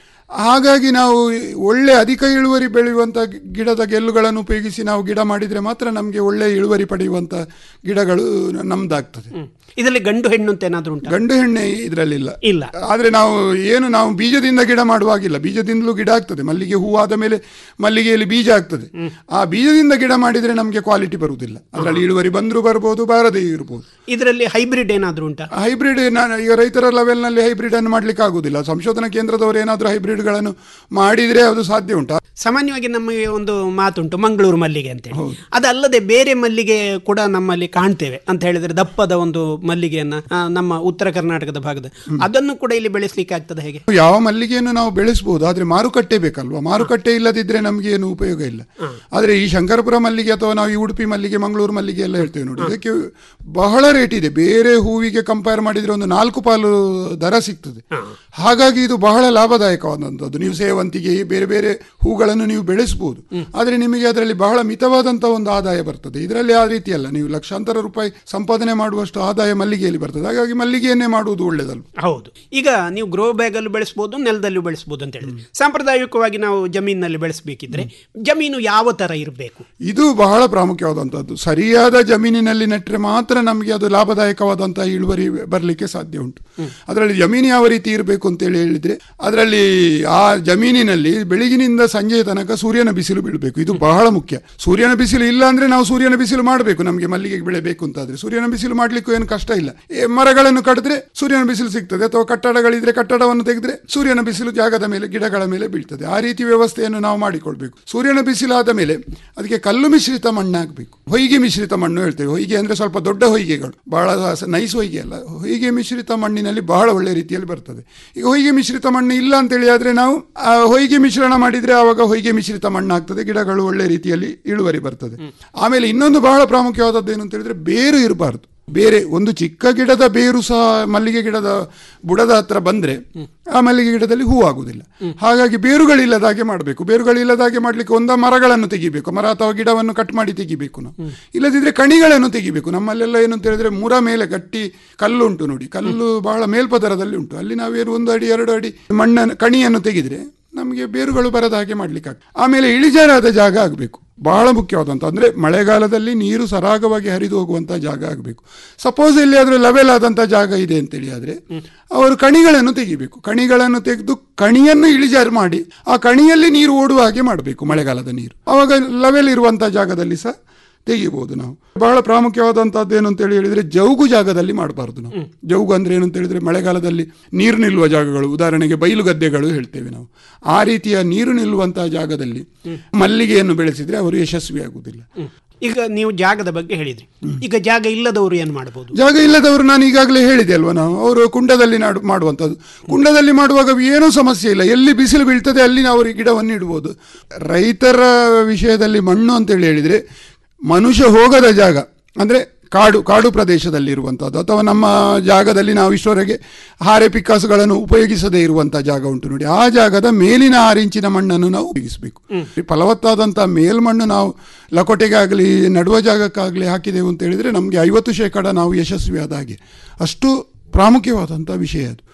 ಹಾಗಾಗಿ ನಾವು ಒಳ್ಳೆ ಅಧಿಕ ಇಳುವರಿ ಬೆಳೆಯುವಂಥ ಗಿಡದ ಗೆಲ್ಲುಗಳನ್ನು ಉಪಯೋಗಿಸಿ ನಾವು ಗಿಡ ಮಾಡಿದರೆ ಮಾತ್ರ ನಮಗೆ ಒಳ್ಳೆ ಇಳುವರಿ ಪಡೆಯುವಂಥ ಗಿಡಗಳು ನಮ್ದಾಗ್ತದೆ ಇದರಲ್ಲಿ ಗಂಡು ಹೆಣ್ಣು ಅಂತ ಏನಾದರೂ ಉಂಟಾ ಗಂಡು ಹೆಣ್ಣೆ ಇದರಲ್ಲಿಲ್ಲ ಇಲ್ಲ ಆದರೆ ನಾವು ಏನು ನಾವು ಬೀಜದಿಂದ ಗಿಡ ಮಾಡುವಾಗಿಲ್ಲ ಬೀಜದಿಂದಲೂ ಗಿಡ ಆಗ್ತದೆ ಮಲ್ಲಿಗೆ ಹೂ ಆದ ಮೇಲೆ ಮಲ್ಲಿಗೆಯಲ್ಲಿ ಬೀಜ ಆಗ್ತದೆ ಆ ಬೀಜದಿಂದ ಗಿಡ ಮಾಡಿದರೆ ನಮಗೆ ಕ್ವಾಲಿಟಿ ಬರುವುದಿಲ್ಲ ಅದರಲ್ಲಿ ಇಳುವರಿ ಬಂದರೂ ಬರ್ಬೋದು ಬಾರದೇ ಇರ್ಬೋದು ಇದರಲ್ಲಿ ಹೈಬ್ರಿಡ್ ಏನಾದರೂ ಉಂಟಾ ಹೈಬ್ರಿಡ್ ನಾನು ಈಗ ರೈತರ ಲೆವೆಲ್ನಲ್ಲಿ ಹೈಬ್ರಿಡ್ ಅನ್ನು ಮಾಡ್ಲಿಕ್ಕೆ ಆಗುದಿಲ್ಲ ಸಂಶೋಧನಾ ಕೇಂದ್ರದವರು ಏನಾದರೂ ಹೈಬ್ರಿಡ್ಗಳನ್ನು ಮಾಡಿದರೆ ಅದು ಸಾಧ್ಯ ಉಂಟು ಸಾಮಾನ್ಯವಾಗಿ ನಮಗೆ ಒಂದು ಮಾತುಂಟು ಮಂಗಳೂರು ಮಲ್ಲಿಗೆ ಅಂತೇಳಿ ಅದಲ್ಲದೆ ಬೇರೆ ಮಲ್ಲಿಗೆ ಕೂಡ ನಮ್ಮಲ್ಲಿ ಕಾಣ್ತೇವೆ ಅಂತ ಹೇಳಿದ್ರೆ ದಪ್ಪದ ಒಂದು ಮಲ್ಲಿಗೆಯನ್ನ ಆ, ನಮ್ಮ ಉತ್ತರ ಕರ್ನಾಟಕದ ಭಾಗದ ಅದನ್ನು ಕೂಡ ಇಲ್ಲಿ ಬೆಳೆಸಲಿಕ್ಕೆ ಆಗ್ತದೆ ಹೇಗೆ ಯಾವ ಮಲ್ಲಿಗೆಯನ್ನು ನಾವು ಬೆಳೆಸಬಹುದು ಆದ್ರೆ ಮಾರುಕಟ್ಟೆ ಬೇಕಲ್ವಾ ಮಾರುಕಟ್ಟೆ ಇಲ್ಲದಿದ್ರೆ ನಮಗೆ ಏನು ಉಪಯೋಗ ಇಲ್ಲ ಆದ್ರೆ ಈ ಶಂಕರಪುರ ಮಲ್ಲಿಗೆ ಅಥವಾ ನಾವು ಈ ಉಡುಪಿ ಮಲ್ಲಿಗೆ ಮಂಗಳೂರು ಮಲ್ಲಿಗೆ ಎಲ್ಲ ಹೇಳ್ತೇವೆ ನೋಡಿ ಇದಕ್ಕೆ ಬಹಳ ರೇಟ್ ಇದೆ ಬೇರೆ ಹೂವಿಗೆ ಕಂಪೇರ್ ಮಾಡಿದ್ರೆ ಒಂದು ನಾಲ್ಕು ಪಾಲು ದರ ಸಿಗ್ತದೆ ಹಾಗಾಗಿ ಇದು ಬಹಳ ಲಾಭದಾಯಕವಾದಂಥದ್ದು ನೀವು ಸೇವಂತಿಗೆ ಬೇರೆ ಬೇರೆ ಹೂಗಳನ್ನು ನೀವು ಬೆಳೆಸಬಹುದು ಆದ್ರೆ ನಿಮಗೆ ಅದರಲ್ಲಿ ಬಹಳ ಮಿತವಾದಂತಹ ಒಂದು ಆದಾಯ ಬರ್ತದೆ ಇದರಲ್ಲಿ ಆ ರೀತಿ ಅಲ್ಲ ನೀವು ಲಕ್ಷಾಂತರ ರೂಪಾಯಿ ಸಂಪಾದನೆ ಮಾಡುವಷ್ಟು ಆದಾಯ ಮಲ್ಲಿಗೆಯಲ್ಲಿ ಬರ್ತದೆ ಹಾಗಾಗಿ ಮಲ್ಲಿಗೆಯನ್ನೇ ಮಾಡುವುದು ಒಳ್ಳೆಯದಲ್ಲ ಹೌದು ಈಗ ನೀವು ಗ್ರೋ ಬ್ಯಾಗ್ ಅಲ್ಲಿ ಬೆಳೆಸಬಹುದು ನೆಲದಲ್ಲೂ ಬೆಳೆಸಬಹುದು ಅಂತ ಹೇಳಿದ್ರೆ ಸಾಂಪ್ರದಾಯಿಕವಾಗಿ ನಾವು ಜಮೀನಿನಲ್ಲಿ ಬೆಳೆಸಬೇಕಿದ್ರೆ ಜಮೀನು ಯಾವ ತರ ಇರಬೇಕು ಇದು ಬಹಳ ಪ್ರಾಮುಖ್ಯವಾದಂಥದ್ದು ಸರಿಯಾದ ಜಮೀನಿನಲ್ಲಿ ನೆಟ್ಟರೆ ಮಾತ್ರ ನಮಗೆ ಅದು ಲಾಭದಾಯಕವಾದಂತಹ ಇಳುವರಿ ಬರಲಿಕ್ಕೆ ಸಾಧ್ಯ ಉಂಟು ಅದರಲ್ಲಿ ಜಮೀನು ಯಾವ ರೀತಿ ಇರಬೇಕು ಅಂತೇಳಿ ಹೇಳಿದ್ರೆ ಅದರಲ್ಲಿ ಆ ಜಮೀನಿನಲ್ಲಿ ಬೆಳಗಿನಿಂದ ಸಂಜೆಯ ತನಕ ಸೂರ್ಯನ ಬಿಸಿಲು ಬೀಳಬೇಕು ಇದು ಬಹಳ ಮುಖ್ಯ ಸೂರ್ಯನ ಬಿಸಿಲು ಇಲ್ಲ ಅಂದ್ರೆ ನಾವು ಸೂರ್ಯನ ಬಿಸಿಲು ಮಾಡಬೇಕು ನಮಗೆ ಮಲ್ಲಿಗೆ ಬೆಳೆಬೇಕು ಅಂತಾದ್ರೆ ಸೂರ್ಯನ ಬಿಸಿಲು ಮಾಡ್ಲಿಕ್ಕೂ ಏನು ಕಷ್ಟ ಇಲ್ಲ ಏ, ಮರಗಳನ್ನು ಕಡಿದ್ರೆ ಸೂರ್ಯನ ಬಿಸಿಲು ಸಿಗ್ತದೆ ಅಥವಾ ಕಟ್ಟಡಗಳಿದ್ರೆ ಕಟ್ಟಡವನ್ನು ತೆಗೆದ್ರೆ ಸೂರ್ಯನ ಬಿಸಿಲು ಜಾಗದ ಮೇಲೆ ಗಿಡಗಳ ಮೇಲೆ ಬೀಳ್ತದೆ ಆ ರೀತಿ ವ್ಯವಸ್ಥೆಯನ್ನು ನಾವು ಮಾಡಿಕೊಳ್ಬೇಕು ಸೂರ್ಯನ ಬಿಸಿಲಾದ ಮೇಲೆ ಅದಕ್ಕೆ ಕಲ್ಲು ಮಿಶ್ರಿತ ಮಣ್ಣಾಗಬೇಕು ಹೊಯ್ಗೆ ಮಿಶ್ರಿತ ಮಣ್ಣು ಹೇಳ್ತೇವೆ ಹೊಯ್ಗೆ ಅಂದ್ರೆ ಸ್ವಲ್ಪ ದೊಡ್ಡ ಹೊಯ್ಗೆಗಳು ಬಹಳ ಸ- ನೈಸ್ ಹೊಯ್ಗೆ ಅಲ್ಲ ಹೊಯ್ಗೆ ಮಿಶ್ರಿತ ಮಣ್ಣಿನಲ್ಲಿ ಬಹಳ ಒಳ್ಳೆ ರೀತಿಯಲ್ಲಿ ಬರ್ತದೆ ಈಗ ಹೊಯ್ಗೆ ಮಿಶ್ರಿತ ಮಣ್ಣು ಇಲ್ಲ ಅಂತೇಳಿ ಆದ್ರೆ ನಾವು ಆ ಹೊಯ್ಗೆ ಮಿಶ್ರಣ ಮಾಡಿದ್ರೆ ಆವಾಗ ಹೊಯ್ಗೆ ಮಿಶ್ರಿತ ಮಣ್ಣು ಆಗ್ತದೆ ಗಿಡಗಳು ಒಳ್ಳೆ ರೀತಿಯಲ್ಲಿ ಇಳುವರಿ ಬರ್ತದೆ ಆಮೇಲೆ ಇನ್ನೊಂದು ಬಹಳ ಪ್ರಾಮುಖ್ಯವಾದದ್ದು ಏನು ಅಂತ ಹೇಳಿದ್ರೆ ಬೇರು ಇರಬಾರ್ದು ಬೇರೆ ಒಂದು ಚಿಕ್ಕ ಗಿಡದ ಬೇರು ಸಹ ಮಲ್ಲಿಗೆ ಗಿಡದ ಬುಡದ ಹತ್ರ ಬಂದ್ರೆ ಆ ಮಲ್ಲಿಗೆ ಗಿಡದಲ್ಲಿ ಹೂ ಆಗುದಿಲ್ಲ ಹಾಗಾಗಿ ಬೇರುಗಳಿಲ್ಲದ ಹಾಗೆ ಮಾಡಬೇಕು ಬೇರುಗಳಿಲ್ಲದ ಹಾಗೆ ಮಾಡ್ಲಿಕ್ಕೆ ಒಂದ ಮರಗಳನ್ನು ತೆಗಿಬೇಕು ಮರ ಅಥವಾ ಗಿಡವನ್ನು ಕಟ್ ಮಾಡಿ ತೆಗಿಬೇಕು ನಾವು ಇಲ್ಲದಿದ್ರೆ ಕಣಿಗಳನ್ನು ತೆಗಿಬೇಕು ನಮ್ಮಲ್ಲೆಲ್ಲ ಏನು ಅಂತ ಹೇಳಿದ್ರೆ ಮುರ ಮೇಲೆ ಗಟ್ಟಿ ಕಲ್ಲು ಉಂಟು ನೋಡಿ ಕಲ್ಲು ಬಹಳ ಮೇಲ್ಪದರದಲ್ಲಿ ಉಂಟು ಅಲ್ಲಿ ನಾವೇನು ಒಂದು ಅಡಿ ಎರಡು ಅಡಿ ಮಣ್ಣನ್ನು ಕಣಿಯನ್ನು ತೆಗೆದ್ರೆ ನಮಗೆ ಬೇರುಗಳು ಬರದ ಹಾಗೆ ಮಾಡ್ಲಿಕ್ಕೆ ಆಮೇಲೆ ಇಳಿಜಾರಾದ ಜಾಗ ಆಗಬೇಕು ಬಹಳ ಮುಖ್ಯವಾದಂಥ ಅಂದರೆ ಮಳೆಗಾಲದಲ್ಲಿ ನೀರು ಸರಾಗವಾಗಿ ಹರಿದು ಹೋಗುವಂಥ ಜಾಗ ಆಗಬೇಕು ಸಪೋಸ್ ಎಲ್ಲಿಯಾದರೂ ಲೆವೆಲ್ ಆದಂಥ ಜಾಗ ಇದೆ ಅಂತೇಳಿ ಆದರೆ ಅವರು ಕಣಿಗಳನ್ನು ತೆಗಿಬೇಕು ಕಣಿಗಳನ್ನು ತೆಗೆದು ಕಣಿಯನ್ನು ಇಳಿಜಾರು ಮಾಡಿ ಆ ಕಣಿಯಲ್ಲಿ ನೀರು ಓಡುವ ಹಾಗೆ ಮಾಡಬೇಕು ಮಳೆಗಾಲದ ನೀರು ಆವಾಗ ಲೆವೆಲ್ ಇರುವಂಥ ಜಾಗದಲ್ಲಿ ಸಹ ತೆಗಿಬಹುದು ನಾವು ಬಹಳ ಪ್ರಾಮುಖ್ಯವಾದಂತಹದ್ದು ಏನು ಅಂತ ಹೇಳಿ ಹೇಳಿದ್ರೆ ಜೌಗು ಜಾಗದಲ್ಲಿ ಮಾಡಬಾರ್ದು ನಾವು ಜೌಗು ಅಂದ್ರೆ ಏನು ಅಂತ ಹೇಳಿದ್ರೆ ಮಳೆಗಾಲದಲ್ಲಿ ನೀರು ನಿಲ್ಲುವ ಜಾಗಗಳು ಉದಾಹರಣೆಗೆ ಬಯಲು ಗದ್ದೆಗಳು ಹೇಳ್ತೇವೆ ನಾವು ಆ ರೀತಿಯ ನೀರು ನಿಲ್ಲುವಂತಹ ಜಾಗದಲ್ಲಿ ಮಲ್ಲಿಗೆಯನ್ನು ಬೆಳೆಸಿದ್ರೆ ಅವರು ಯಶಸ್ವಿ ಆಗುವುದಿಲ್ಲ ಈಗ ನೀವು ಜಾಗದ ಬಗ್ಗೆ ಹೇಳಿದ್ರಿ ಈಗ ಜಾಗ ಇಲ್ಲದವರು ಏನು ಮಾಡಬಹುದು ಜಾಗ ಇಲ್ಲದವರು ನಾನು ಈಗಾಗಲೇ ಹೇಳಿದೆ ಅಲ್ವಾ ನಾವು ಅವರು ಕುಂಡದಲ್ಲಿ ನಾಡು ಮಾಡುವಂಥದ್ದು ಕುಂಡದಲ್ಲಿ ಮಾಡುವಾಗ ಏನೂ ಸಮಸ್ಯೆ ಇಲ್ಲ ಎಲ್ಲಿ ಬಿಸಿಲು ಬೀಳ್ತದೆ ಅಲ್ಲಿ ನಾವು ಅವರಿಗೆ ಗಿಡವನ್ನು ಇಡ್ಬೋದು ರೈತರ ವಿಷಯದಲ್ಲಿ ಮಣ್ಣು ಅಂತೇಳಿ ಹೇಳಿದರೆ ಮನುಷ್ಯ ಹೋಗದ ಜಾಗ ಅಂದರೆ ಕಾಡು ಕಾಡು ಪ್ರದೇಶದಲ್ಲಿ ಇರುವಂಥದ್ದು ಅಥವಾ ನಮ್ಮ ಜಾಗದಲ್ಲಿ ನಾವು ಇಷ್ಟವರೆಗೆ ಹಾರೆ ಪಿಕ್ಕಾಸುಗಳನ್ನು ಉಪಯೋಗಿಸದೇ ಇರುವಂಥ ಜಾಗ ಉಂಟು ನೋಡಿ ಆ ಜಾಗದ ಮೇಲಿನ ಆರು ಇಂಚಿನ ಮಣ್ಣನ್ನು ನಾವು ಉಪಯೋಗಿಸಬೇಕು ಫಲವತ್ತಾದಂಥ ಮೇಲ್ಮಣ್ಣು ನಾವು ಲಕೋಟೆಗಾಗಲಿ ನಡುವ ಜಾಗಕ್ಕಾಗಲಿ ಹಾಕಿದೆವು ಅಂತ ಹೇಳಿದರೆ ನಮಗೆ ಐವತ್ತು ಶೇಕಡ ನಾವು ಯಶಸ್ವಿಯಾದ ಹಾಗೆ ಅಷ್ಟು ಪ್ರಾಮುಖ್ಯವಾದಂಥ ವಿಷಯ ಅದು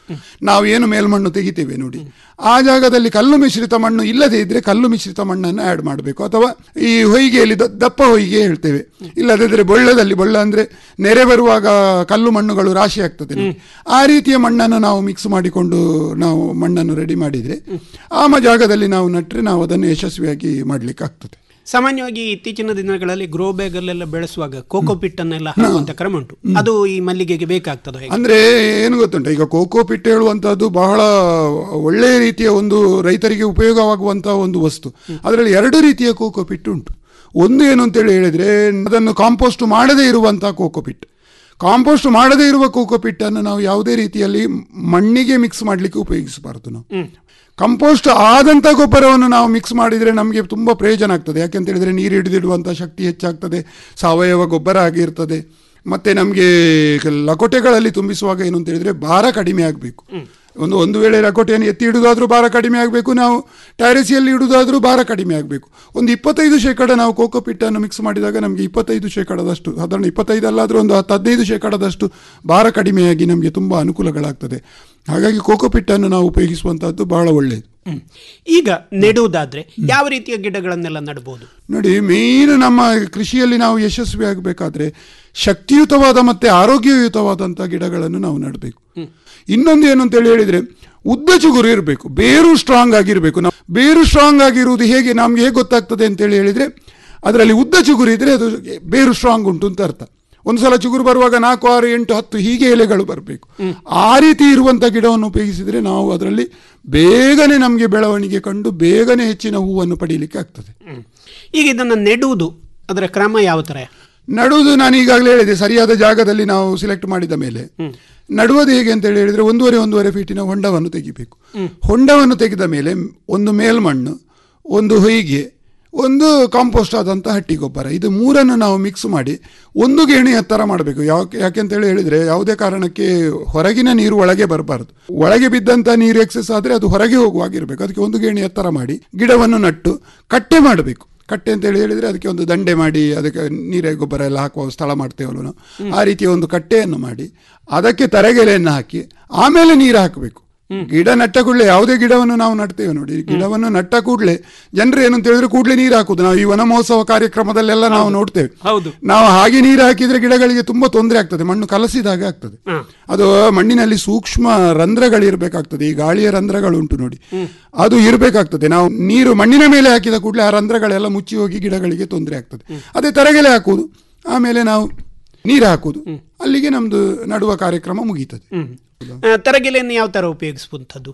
ನಾವು ಏನು ಮೇಲ್ಮಣ್ಣು ತೆಗಿತೇವೆ ನೋಡಿ ಆ ಜಾಗದಲ್ಲಿ ಕಲ್ಲು ಮಿಶ್ರಿತ ಮಣ್ಣು ಇಲ್ಲದೇ ಇದ್ರೆ ಕಲ್ಲು ಮಿಶ್ರಿತ ಮಣ್ಣನ್ನು ಆ್ಯಡ್ ಮಾಡಬೇಕು ಅಥವಾ ಈ ಹೊಯ್ಗೆಯಲ್ಲಿ ದ- ದಪ್ಪ ಹೊಯ್ಗೆ ಹೇಳ್ತೇವೆ ಇಲ್ಲದಿದ್ದರೆ ಬೊಳ್ಳದಲ್ಲಿ ಬೊಳ್ಳ ಅಂದ್ರೆ ನೆರೆ ಬರುವಾಗ ಕಲ್ಲು ಮಣ್ಣುಗಳು ರಾಶಿ ಆಗ್ತದೆ ನೋಡಿ. ಆ ರೀತಿಯ ಮಣ್ಣನ್ನು ನಾವು ಮಿಕ್ಸ್ ಮಾಡಿಕೊಂಡು ನಾವು ಮಣ್ಣನ್ನು ರೆಡಿ ಮಾಡಿದ್ರೆ ಆ ಮ- ಜಾಗದಲ್ಲಿ ನಾವು ನಟ್ರೆ ನಾವು ಅದನ್ನು ಯಶಸ್ವಿಯಾಗಿ ಮಾಡ್ಲಿಕ್ಕೆ ಆಗ್ತದೆ ಸಾಮಾನ್ಯವಾಗಿ ಇತ್ತೀಚಿನ ದಿನಗಳಲ್ಲಿ ಗ್ರೋ ಬ್ಯಾಗ್ ಅಲ್ಲೆಲ್ಲ ಬೆಳೆಸುವಾಗ ಕೋಕೋ ಪಿಟ್ ಅನ್ನೆಲ್ಲ ಹಾಕುವಂತ ಕ್ರಮ ಉಂಟು ಅದು ಈ ಮಲ್ಲಿಗೆಗೆ ಬೇಕಾಗ್ತದೆ ಹೇಗೆ ಅಂದ್ರೆ ಏನು ಗೊತ್ತುಂಟ ಈಗ ಕೋಕೋ ಪಿಟ್ ಹೇಳುವಂತಹದ್ದು ಬಹಳ ಒಳ್ಳೆಯ ರೀತಿಯ ಒಂದು ರೈತರಿಗೆ ಉಪಯೋಗವಾಗುವಂತಹ ಒಂದು ವಸ್ತು ಅದರಲ್ಲಿ ಎರಡು ರೀತಿಯ ಕೋಕೋ ಪಿಟ್ ಉಂಟು ಒಂದು ಏನು ಅಂತೇಳಿ ಹೇಳಿದ್ರೆ ಅದನ್ನು ಕಾಂಪೋಸ್ಟ್ ಮಾಡದೇ ಇರುವಂತಹ ಕೋಕೋ ಪಿಟ್ ಕಾಂಪೋಸ್ಟ್ ಮಾಡದೇ ಇರುವ ಕೋಕೋ ಪಿಟ್ ಅನ್ನು ನಾವು ಯಾವುದೇ ರೀತಿಯಲ್ಲಿ ಮಣ್ಣಿಗೆ ಮಿಕ್ಸ್ ಮಾಡಲಿಕ್ಕೆ ಉಪಯೋಗಿಸಬಾರದು ನಾವು ಕಂಪೋಸ್ಟ್ ಆದಂಥ ಗೊಬ್ಬರವನ್ನು ನಾವು ಮಿಕ್ಸ್ ಮಾಡಿದರೆ ನಮಗೆ ತುಂಬ ಪ್ರಯೋಜನ ಆಗ್ತದೆ ಯಾಕೆಂತ ಹೇಳಿದ್ರೆ ನೀರು ಹಿಡಿದಿಡುವಂಥ ಶಕ್ತಿ ಹೆಚ್ಚಾಗ್ತದೆ ಸಾವಯವ ಗೊಬ್ಬರ ಆಗಿರ್ತದೆ ಮತ್ತು ನಮಗೆ ಲಕೋಟೆಗಳಲ್ಲಿ ತುಂಬಿಸುವಾಗ ಏನು ಅಂತ ಹೇಳಿದ್ರೆ ಭಾರ ಕಡಿಮೆ ಆಗಬೇಕು ಒಂದು ಒಂದು ವೇಳೆ ಲಕೋಟೆಯನ್ನು ಎತ್ತಿ ಇಡುವುದಾದ್ರೂ ಭಾರ ಕಡಿಮೆ ಆಗಬೇಕು ನಾವು ಟ್ಯಾರೆಸಿಯಲ್ಲಿ ಇಡುವುದಾದ್ರೂ ಭಾರ ಕಡಿಮೆ ಆಗಬೇಕು ಒಂದು ಇಪ್ಪತ್ತೈದು ಶೇಕಡ ನಾವು ಕೋಕೋ ಪಿಟ್ಟನ್ನು ಮಿಕ್ಸ್ ಮಾಡಿದಾಗ ನಮಗೆ ಇಪ್ಪತ್ತೈದು ಶೇಕಡದಷ್ಟು ಸಾಧಾರಣ ಇಪ್ಪತ್ತೈದು ಅಲ್ಲಾದರೂ ಒಂದು ಹತ್ತು ಹದಿನೈದು ಶೇಕಡದಷ್ಟು ಭಾರ ಕಡಿಮೆಯಾಗಿ ನಮಗೆ ತುಂಬ ಅನುಕೂಲಗಳಾಗ್ತದೆ ಹಾಗಾಗಿ ಕೋಕೋ ಪಿಟ್ಟನ್ನು ನಾವು ಉಪಯೋಗಿಸುವಂತಹದ್ದು ಬಹಳ ಒಳ್ಳೆಯದು ಹ್ಮ್. ಈಗ ನೆಡುವುದಾದ್ರೆ ಯಾವ ರೀತಿಯ ಗಿಡಗಳನ್ನೆಲ್ಲ ನಡಬಹುದು ನೋಡಿ ಮೇನ್ ನಮ್ಮ ಕೃಷಿಯಲ್ಲಿ ನಾವು ಯಶಸ್ವಿ ಆಗಬೇಕಾದ್ರೆ ಶಕ್ತಿಯುತವಾದ ಮತ್ತೆ ಆರೋಗ್ಯಯುತವಾದಂಥ ಗಿಡಗಳನ್ನು ನಾವು ನೆಡಬೇಕು ಇನ್ನೊಂದು ಏನು ಅಂತೇಳಿ ಹೇಳಿದ್ರೆ ಉದ್ದ ಚುಗುರು ಇರಬೇಕು ಬೇರು ಸ್ಟ್ರಾಂಗ್ ಆಗಿರಬೇಕು ನಾವು ಬೇರು ಸ್ಟ್ರಾಂಗ್ ಆಗಿರುವುದು ಹೇಗೆ ನಮ್ಗೆ ಹೇಗೆ ಗೊತ್ತಾಗ್ತದೆ ಅಂತೇಳಿ ಹೇಳಿದ್ರೆ ಅದರಲ್ಲಿ ಉದ್ದ ಚುಗುರು ಇದ್ರೆ ಅದು ಬೇರು ಸ್ಟ್ರಾಂಗ್ ಉಂಟು ಅಂತ ಅರ್ಥ ಒಂದು ಸಲ ಚುಗುರು ಬರುವಾಗ ನಾಲ್ಕು ಆರು ಎಂಟು ಹತ್ತು ಹೀಗೆ ಎಲೆಗಳು ಬರಬೇಕು ಆ ರೀತಿ ಇರುವಂಥ ಗಿಡವನ್ನು ಉಪಯೋಗಿಸಿದ್ರೆ ನಾವು ಅದರಲ್ಲಿ ಬೇಗನೆ ನಮಗೆ ಬೆಳವಣಿಗೆ ಕಂಡು ಬೇಗನೆ ಹೆಚ್ಚಿನ ಹೂವನ್ನು ಪಡೀಲಿಕ್ಕೆ ಆಗ್ತದೆ ಈಗ ಇದನ್ನ ನೆಡುವುದು ಅದರ ಕ್ರಮ ಯಾವ ತರ ನಡುವುದು ನಾನು ಈಗಾಗಲೇ ಹೇಳಿದೆ ಸರಿಯಾದ ಜಾಗದಲ್ಲಿ ನಾವು ಸಿಲೆಕ್ಟ್ ಮಾಡಿದ ಮೇಲೆ ನಡುವುದು ಹೇಗೆ ಅಂತ ಹೇಳಿ ಹೇಳಿದ್ರೆ ಒಂದೂವರೆ ಒಂದೂವರೆ ಫೀಟಿನ ಹೊಂಡವನ್ನು ತೆಗಿಬೇಕು ಹೊಂಡವನ್ನು ತೆಗೆದ ಮೇಲೆ ಒಂದು ಮೇಲ್ಮಣ್ಣು ಒಂದು ಹೊಯ್ಗೆ ಒಂದು ಕಾಂಪೋಸ್ಟ್ ಆದಂಥ ಹಟ್ಟಿ ಗೊಬ್ಬರ ಇದು ಮೂರನ್ನು ನಾವು ಮಿಕ್ಸ್ ಮಾಡಿ ಒಂದು ಗೇಣಿ ಎತ್ತರ ಮಾಡಬೇಕು ಯಾಕೆ ಯಾಕೆಂತೇಳಿ ಹೇಳಿದರೆ ಯಾವುದೇ ಕಾರಣಕ್ಕೆ ಹೊರಗಿನ ನೀರು ಒಳಗೆ ಬರಬಾರ್ದು ಒಳಗೆ ಬಿದ್ದಂಥ ನೀರು ಎಕ್ಸೆಸ್ ಆದರೆ ಅದು ಹೊರಗೆ ಹೋಗುವಾಗಿರಬೇಕು ಅದಕ್ಕೆ ಒಂದು ಗೇಣಿ ಎತ್ತರ ಮಾಡಿ ಗಿಡವನ್ನು ನಟ್ಟು ಕಟ್ಟೆ ಮಾಡಬೇಕು ಕಟ್ಟೆ ಅಂತ ಹೇಳಿ ಹೇಳಿದ್ರೆ ಅದಕ್ಕೆ ಒಂದು ದಂಡೆ ಮಾಡಿ ಅದಕ್ಕೆ ನೀರೇ ಗೊಬ್ಬರ ಎಲ್ಲ ಹಾಕುವ ಸ್ಥಳ ಮಾಡ್ತೇವಲ್ಲ ನಾವು ಆ ರೀತಿಯ ಒಂದು ಕಟ್ಟೆಯನ್ನು ಮಾಡಿ ಅದಕ್ಕೆ ತರಗೆಲೆಯನ್ನು ಹಾಕಿ ಆಮೇಲೆ ನೀರು ಹಾಕಬೇಕು ಗಿಡ ನಟ್ಟ ಕೂಡಲೇ ಯಾವುದೇ ಗಿಡವನ್ನು ನಾವು ನಡ್ತೇವೆ ನೋಡಿ ಗಿಡವನ್ನು ನಟ್ಟ ಕೂಡಲೇ ಜನರು ಏನು ಅಂತ ಹೇಳಿದ್ರೆ ಕೂಡಲೇ ನೀರು ಹಾಕುದು ನಾವು ಈ ವನ ಮಹೋತ್ಸವ ಕಾರ್ಯಕ್ರಮದಲ್ಲೆಲ್ಲ ನಾವು ನೋಡ್ತೇವೆ ಹೌದು ನಾವು ಹಾಗೆ ನೀರು ಹಾಕಿದ್ರೆ ಗಿಡಗಳಿಗೆ ತುಂಬಾ ತೊಂದರೆ ಆಗ್ತದೆ ಮಣ್ಣು ಕಲಸಿದಾಗ ಆಗ್ತದೆ ಅದು ಮಣ್ಣಿನಲ್ಲಿ ಸೂಕ್ಷ್ಮ ರಂಧ್ರಗಳಿರ್ಬೇಕಾಗ್ತದೆ ಈ ಗಾಳಿಯ ರಂಧ್ರಗಳು ಉಂಟು ನೋಡಿ ಅದು ಇರಬೇಕಾಗ್ತದೆ ನಾವು ನೀರು ಮಣ್ಣಿನ ಮೇಲೆ ಹಾಕಿದ ಕೂಡಲೇ ಆ ರಂಧ್ರಗಳೆಲ್ಲ ಮುಚ್ಚಿ ಹೋಗಿ ಗಿಡಗಳಿಗೆ ತೊಂದರೆ ಆಗ್ತದೆ ಅದೇ ತರಗೆಲೆ ಹಾಕುವುದು ಆಮೇಲೆ ನಾವು ನೀರು ಹಾಕುವುದು ಅಲ್ಲಿಗೆ ನಮ್ದು ನಡುವ ಕಾರ್ಯಕ್ರಮ ಮುಗೀತದೆ ಆ, ತರಗೆಲೆಯನ್ನು ಯಾವ ತರ ಉಪಯೋಗಿಸುವಂಥದ್ದು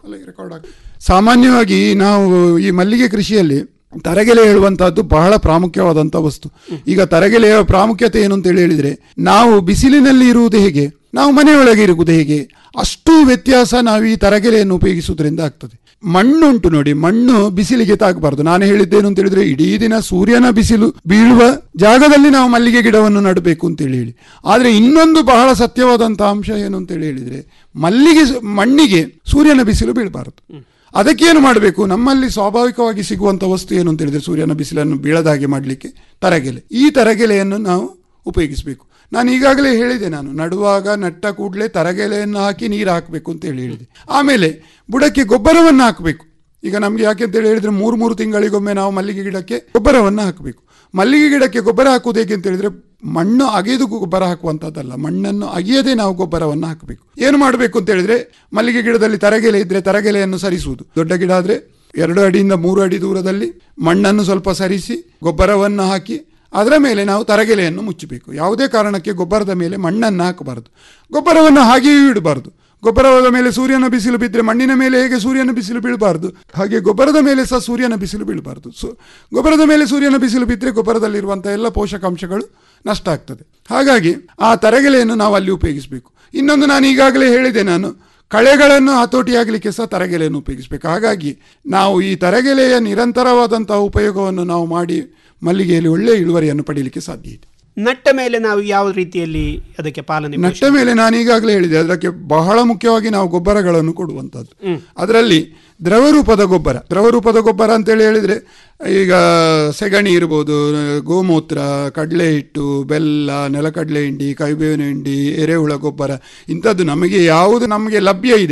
ಸಾಮಾನ್ಯವಾಗಿ ನಾವು ಈ ಮಲ್ಲಿಗೆ ಕೃಷಿಯಲ್ಲಿ ತರಗೆಲೆ ಹೇಳುವಂತಹದ್ದು ಬಹಳ ಪ್ರಾಮುಖ್ಯವಾದಂಥ ವಸ್ತು ಈಗ ತರಗೆಲೆಯ ಪ್ರಾಮುಖ್ಯತೆ ಏನು ಅಂತ ಹೇಳಿ ಹೇಳಿದ್ರೆ ನಾವು ಬಿಸಿಲಿನಲ್ಲಿ ಇರುವುದು ಹೇಗೆ ನಾವು ಮನೆಯೊಳಗೆ ಇರುವುದು ಹೇಗೆ ಅಷ್ಟು ವ್ಯತ್ಯಾಸ ನಾವು ಈ ತರಗೆಲೆಯನ್ನು ಉಪಯೋಗಿಸುವುದರಿಂದ ಆಗ್ತದೆ ಮಣ್ಣುಂಟು ನೋಡಿ ಮಣ್ಣು ಬಿಸಿಲಿಗೆ ತಾಗಬಾರ್ದು ನಾನು ಹೇಳಿದ್ದೇನು ಅಂತ ಹೇಳಿದ್ರೆ ಇಡೀ ದಿನ ಸೂರ್ಯನ ಬಿಸಿಲು ಬೀಳುವ ಜಾಗದಲ್ಲಿ ನಾವು ಮಲ್ಲಿಗೆ ಗಿಡವನ್ನು ನಡಬೇಕು ಅಂತೇಳಿ ಹೇಳಿ ಆದರೆ ಇನ್ನೊಂದು ಬಹಳ ಸತ್ಯವಾದಂಥ ಅಂಶ ಏನು ಅಂತೇಳಿ ಹೇಳಿದ್ರೆ ಮಲ್ಲಿಗೆ ಸ- ಮಣ್ಣಿಗೆ ಸೂರ್ಯನ ಬಿಸಿಲು ಬೀಳಬಾರದು ಅದಕ್ಕೇನು ಮಾಡಬೇಕು ನಮ್ಮಲ್ಲಿ ಸ್ವಾಭಾವಿಕವಾಗಿ ಸಿಗುವಂಥ ವಸ್ತು ಏನು ಅಂತ ಹೇಳಿದ್ರೆ ಸೂರ್ಯನ ಬಿಸಿಲನ್ನು ಬೀಳದ ಹಾಗೆ ಮಾಡಲಿಕ್ಕೆ ತರಗೆಲೆ ಈ ತರಗೆಲೆಯನ್ನು ನಾವು ಉಪಯೋಗಿಸಬೇಕು ನಾನು ಈಗಾಗಲೇ ಹೇಳಿದೆ ನಾನು ನಡುವಾಗ ನಟ್ಟ ಕೂಡಲೇ ತರಗೆಲೆಯನ್ನು ಹಾಕಿ ನೀರು ಹಾಕಬೇಕು ಅಂತ ಹೇಳಿ ಹೇಳಿದೆ ಆಮೇಲೆ ಬುಡಕ್ಕೆ ಗೊಬ್ಬರವನ್ನು ಹಾಕಬೇಕು ಈಗ ನಮಗೆ ಯಾಕೆ ಅಂತ ಹೇಳಿ ಹೇಳಿದ್ರೆ ಮೂರು ಮೂರು ತಿಂಗಳಿಗೊಮ್ಮೆ ನಾವು ಮಲ್ಲಿಗೆ ಗಿಡಕ್ಕೆ ಗೊಬ್ಬರವನ್ನು ಹಾಕಬೇಕು ಮಲ್ಲಿಗೆ ಗಿಡಕ್ಕೆ ಗೊಬ್ಬರ ಹಾಕುವುದು ಹೇಗೆ ಅಂತ ಹೇಳಿದ್ರೆ ಮಣ್ಣು ಅಗೆದು ಗೊಬ್ಬರ ಹಾಕುವಂಥದ್ದಲ್ಲ ಮಣ್ಣನ್ನು ಅಗಿಯದೆ ನಾವು ಗೊಬ್ಬರವನ್ನು ಹಾಕಬೇಕು ಏನು ಮಾಡಬೇಕು ಅಂತ ಹೇಳಿದ್ರೆ ಮಲ್ಲಿಗೆ ಗಿಡದಲ್ಲಿ ತರಗೆಲೆ ಇದ್ರೆ ತರಗೆಲೆಯನ್ನು ಸರಿಸುವುದು ದೊಡ್ಡ ಗಿಡ ಆದರೆ ಎರಡು ಅಡಿಯಿಂದ ಮೂರು ಅಡಿ ದೂರದಲ್ಲಿ ಮಣ್ಣನ್ನು ಸ್ವಲ್ಪ ಸರಿಸಿ ಗೊಬ್ಬರವನ್ನು ಹಾಕಿ ಅದರ ಮೇಲೆ ನಾವು ತರಗೆಲೆಯನ್ನು ಮುಚ್ಚಬೇಕು ಯಾವುದೇ ಕಾರಣಕ್ಕೆ ಗೊಬ್ಬರದ ಮೇಲೆ ಮಣ್ಣನ್ನು ಹಾಕಬಾರದು ಗೊಬ್ಬರವನ್ನು ಹಾಗೆಯೂ ಇಡಬಾರದು ಗೊಬ್ಬರದ ಮೇಲೆ ಸೂರ್ಯನ ಬಿಸಿಲು ಬಿದ್ದರೆ ಮಣ್ಣಿನ ಮೇಲೆ ಹೇಗೆ ಸೂರ್ಯನ ಬಿಸಿಲು ಬೀಳಬಾರ್ದು ಹಾಗೆ ಗೊಬ್ಬರದ ಮೇಲೆ ಸಹ ಸೂರ್ಯನ ಬಿಸಿಲು ಬೀಳಬಾರ್ದು ಸೊ ಗೊಬ್ಬರದ ಮೇಲೆ ಸೂರ್ಯನ ಬಿಸಿಲು ಬಿದ್ದರೆ ಗೊಬ್ಬರದಲ್ಲಿರುವಂಥ ಎಲ್ಲ ಪೋಷಕಾಂಶಗಳು ನಷ್ಟ ಆಗ್ತದೆ ಹಾಗಾಗಿ ಆ ತರಗೆಲೆಯನ್ನು ನಾವು ಅಲ್ಲಿ ಉಪಯೋಗಿಸಬೇಕು ಇನ್ನೊಂದು ನಾನು ಈಗಾಗಲೇ ಹೇಳಿದೆ ನಾನು ಕಳೆಗಳನ್ನು ಹತೋಟಿಯಾಗಲಿಕ್ಕೆ ಸಹ ತರಗೆಲೆಯನ್ನು ಉಪಯೋಗಿಸಬೇಕು ಹಾಗಾಗಿ ನಾವು ಈ ತರಗೆಲೆಯ ನಿರಂತರವಾದಂತಹ ಉಪಯೋಗವನ್ನು ನಾವು ಮಾಡಿ ಮಲ್ಲಿಗೆಯಲ್ಲಿ ಒಳ್ಳೆಯ ಇಳುವರಿಯನ್ನು ಪಡೀಲಿಕ್ಕೆ ಸಾಧ್ಯ ಇದೆ ನಟ್ಟ ಮೇಲೆ ನಾವು ಯಾವ ರೀತಿಯಲ್ಲಿ ಅದಕ್ಕೆ ಪಾಲನೆ ನಟ್ಟ ಮೇಲೆ ನಾನು ಈಗಾಗಲೇ ಹೇಳಿದೆ ಅದಕ್ಕೆ ಬಹಳ ಮುಖ್ಯವಾಗಿ ನಾವು ಗೊಬ್ಬರಗಳನ್ನು ಕೊಡುವಂಥದ್ದು ಹ್ಮ್. ಅದರಲ್ಲಿ ದ್ರವರೂಪದ ಗೊಬ್ಬರ ದ್ರವರೂಪದ ಗೊಬ್ಬರ ಅಂತೇಳಿ ಹೇಳಿದರೆ ಈಗ ಸೆಗಣಿ ಇರ್ಬೋದು ಗೋಮೂತ್ರ ಕಡಲೆ ಹಿಟ್ಟು ಬೆಲ್ಲ ನೆಲಕಡಲೆ ಹಿಂಡಿ ಕೈಬೇವಿನ ಹಿಂಡಿ ಎರೆಹುಳ ಗೊಬ್ಬರ ಇಂಥದ್ದು ನಮಗೆ ಯಾವುದು ನಮಗೆ ಲಭ್ಯ ಇದೆ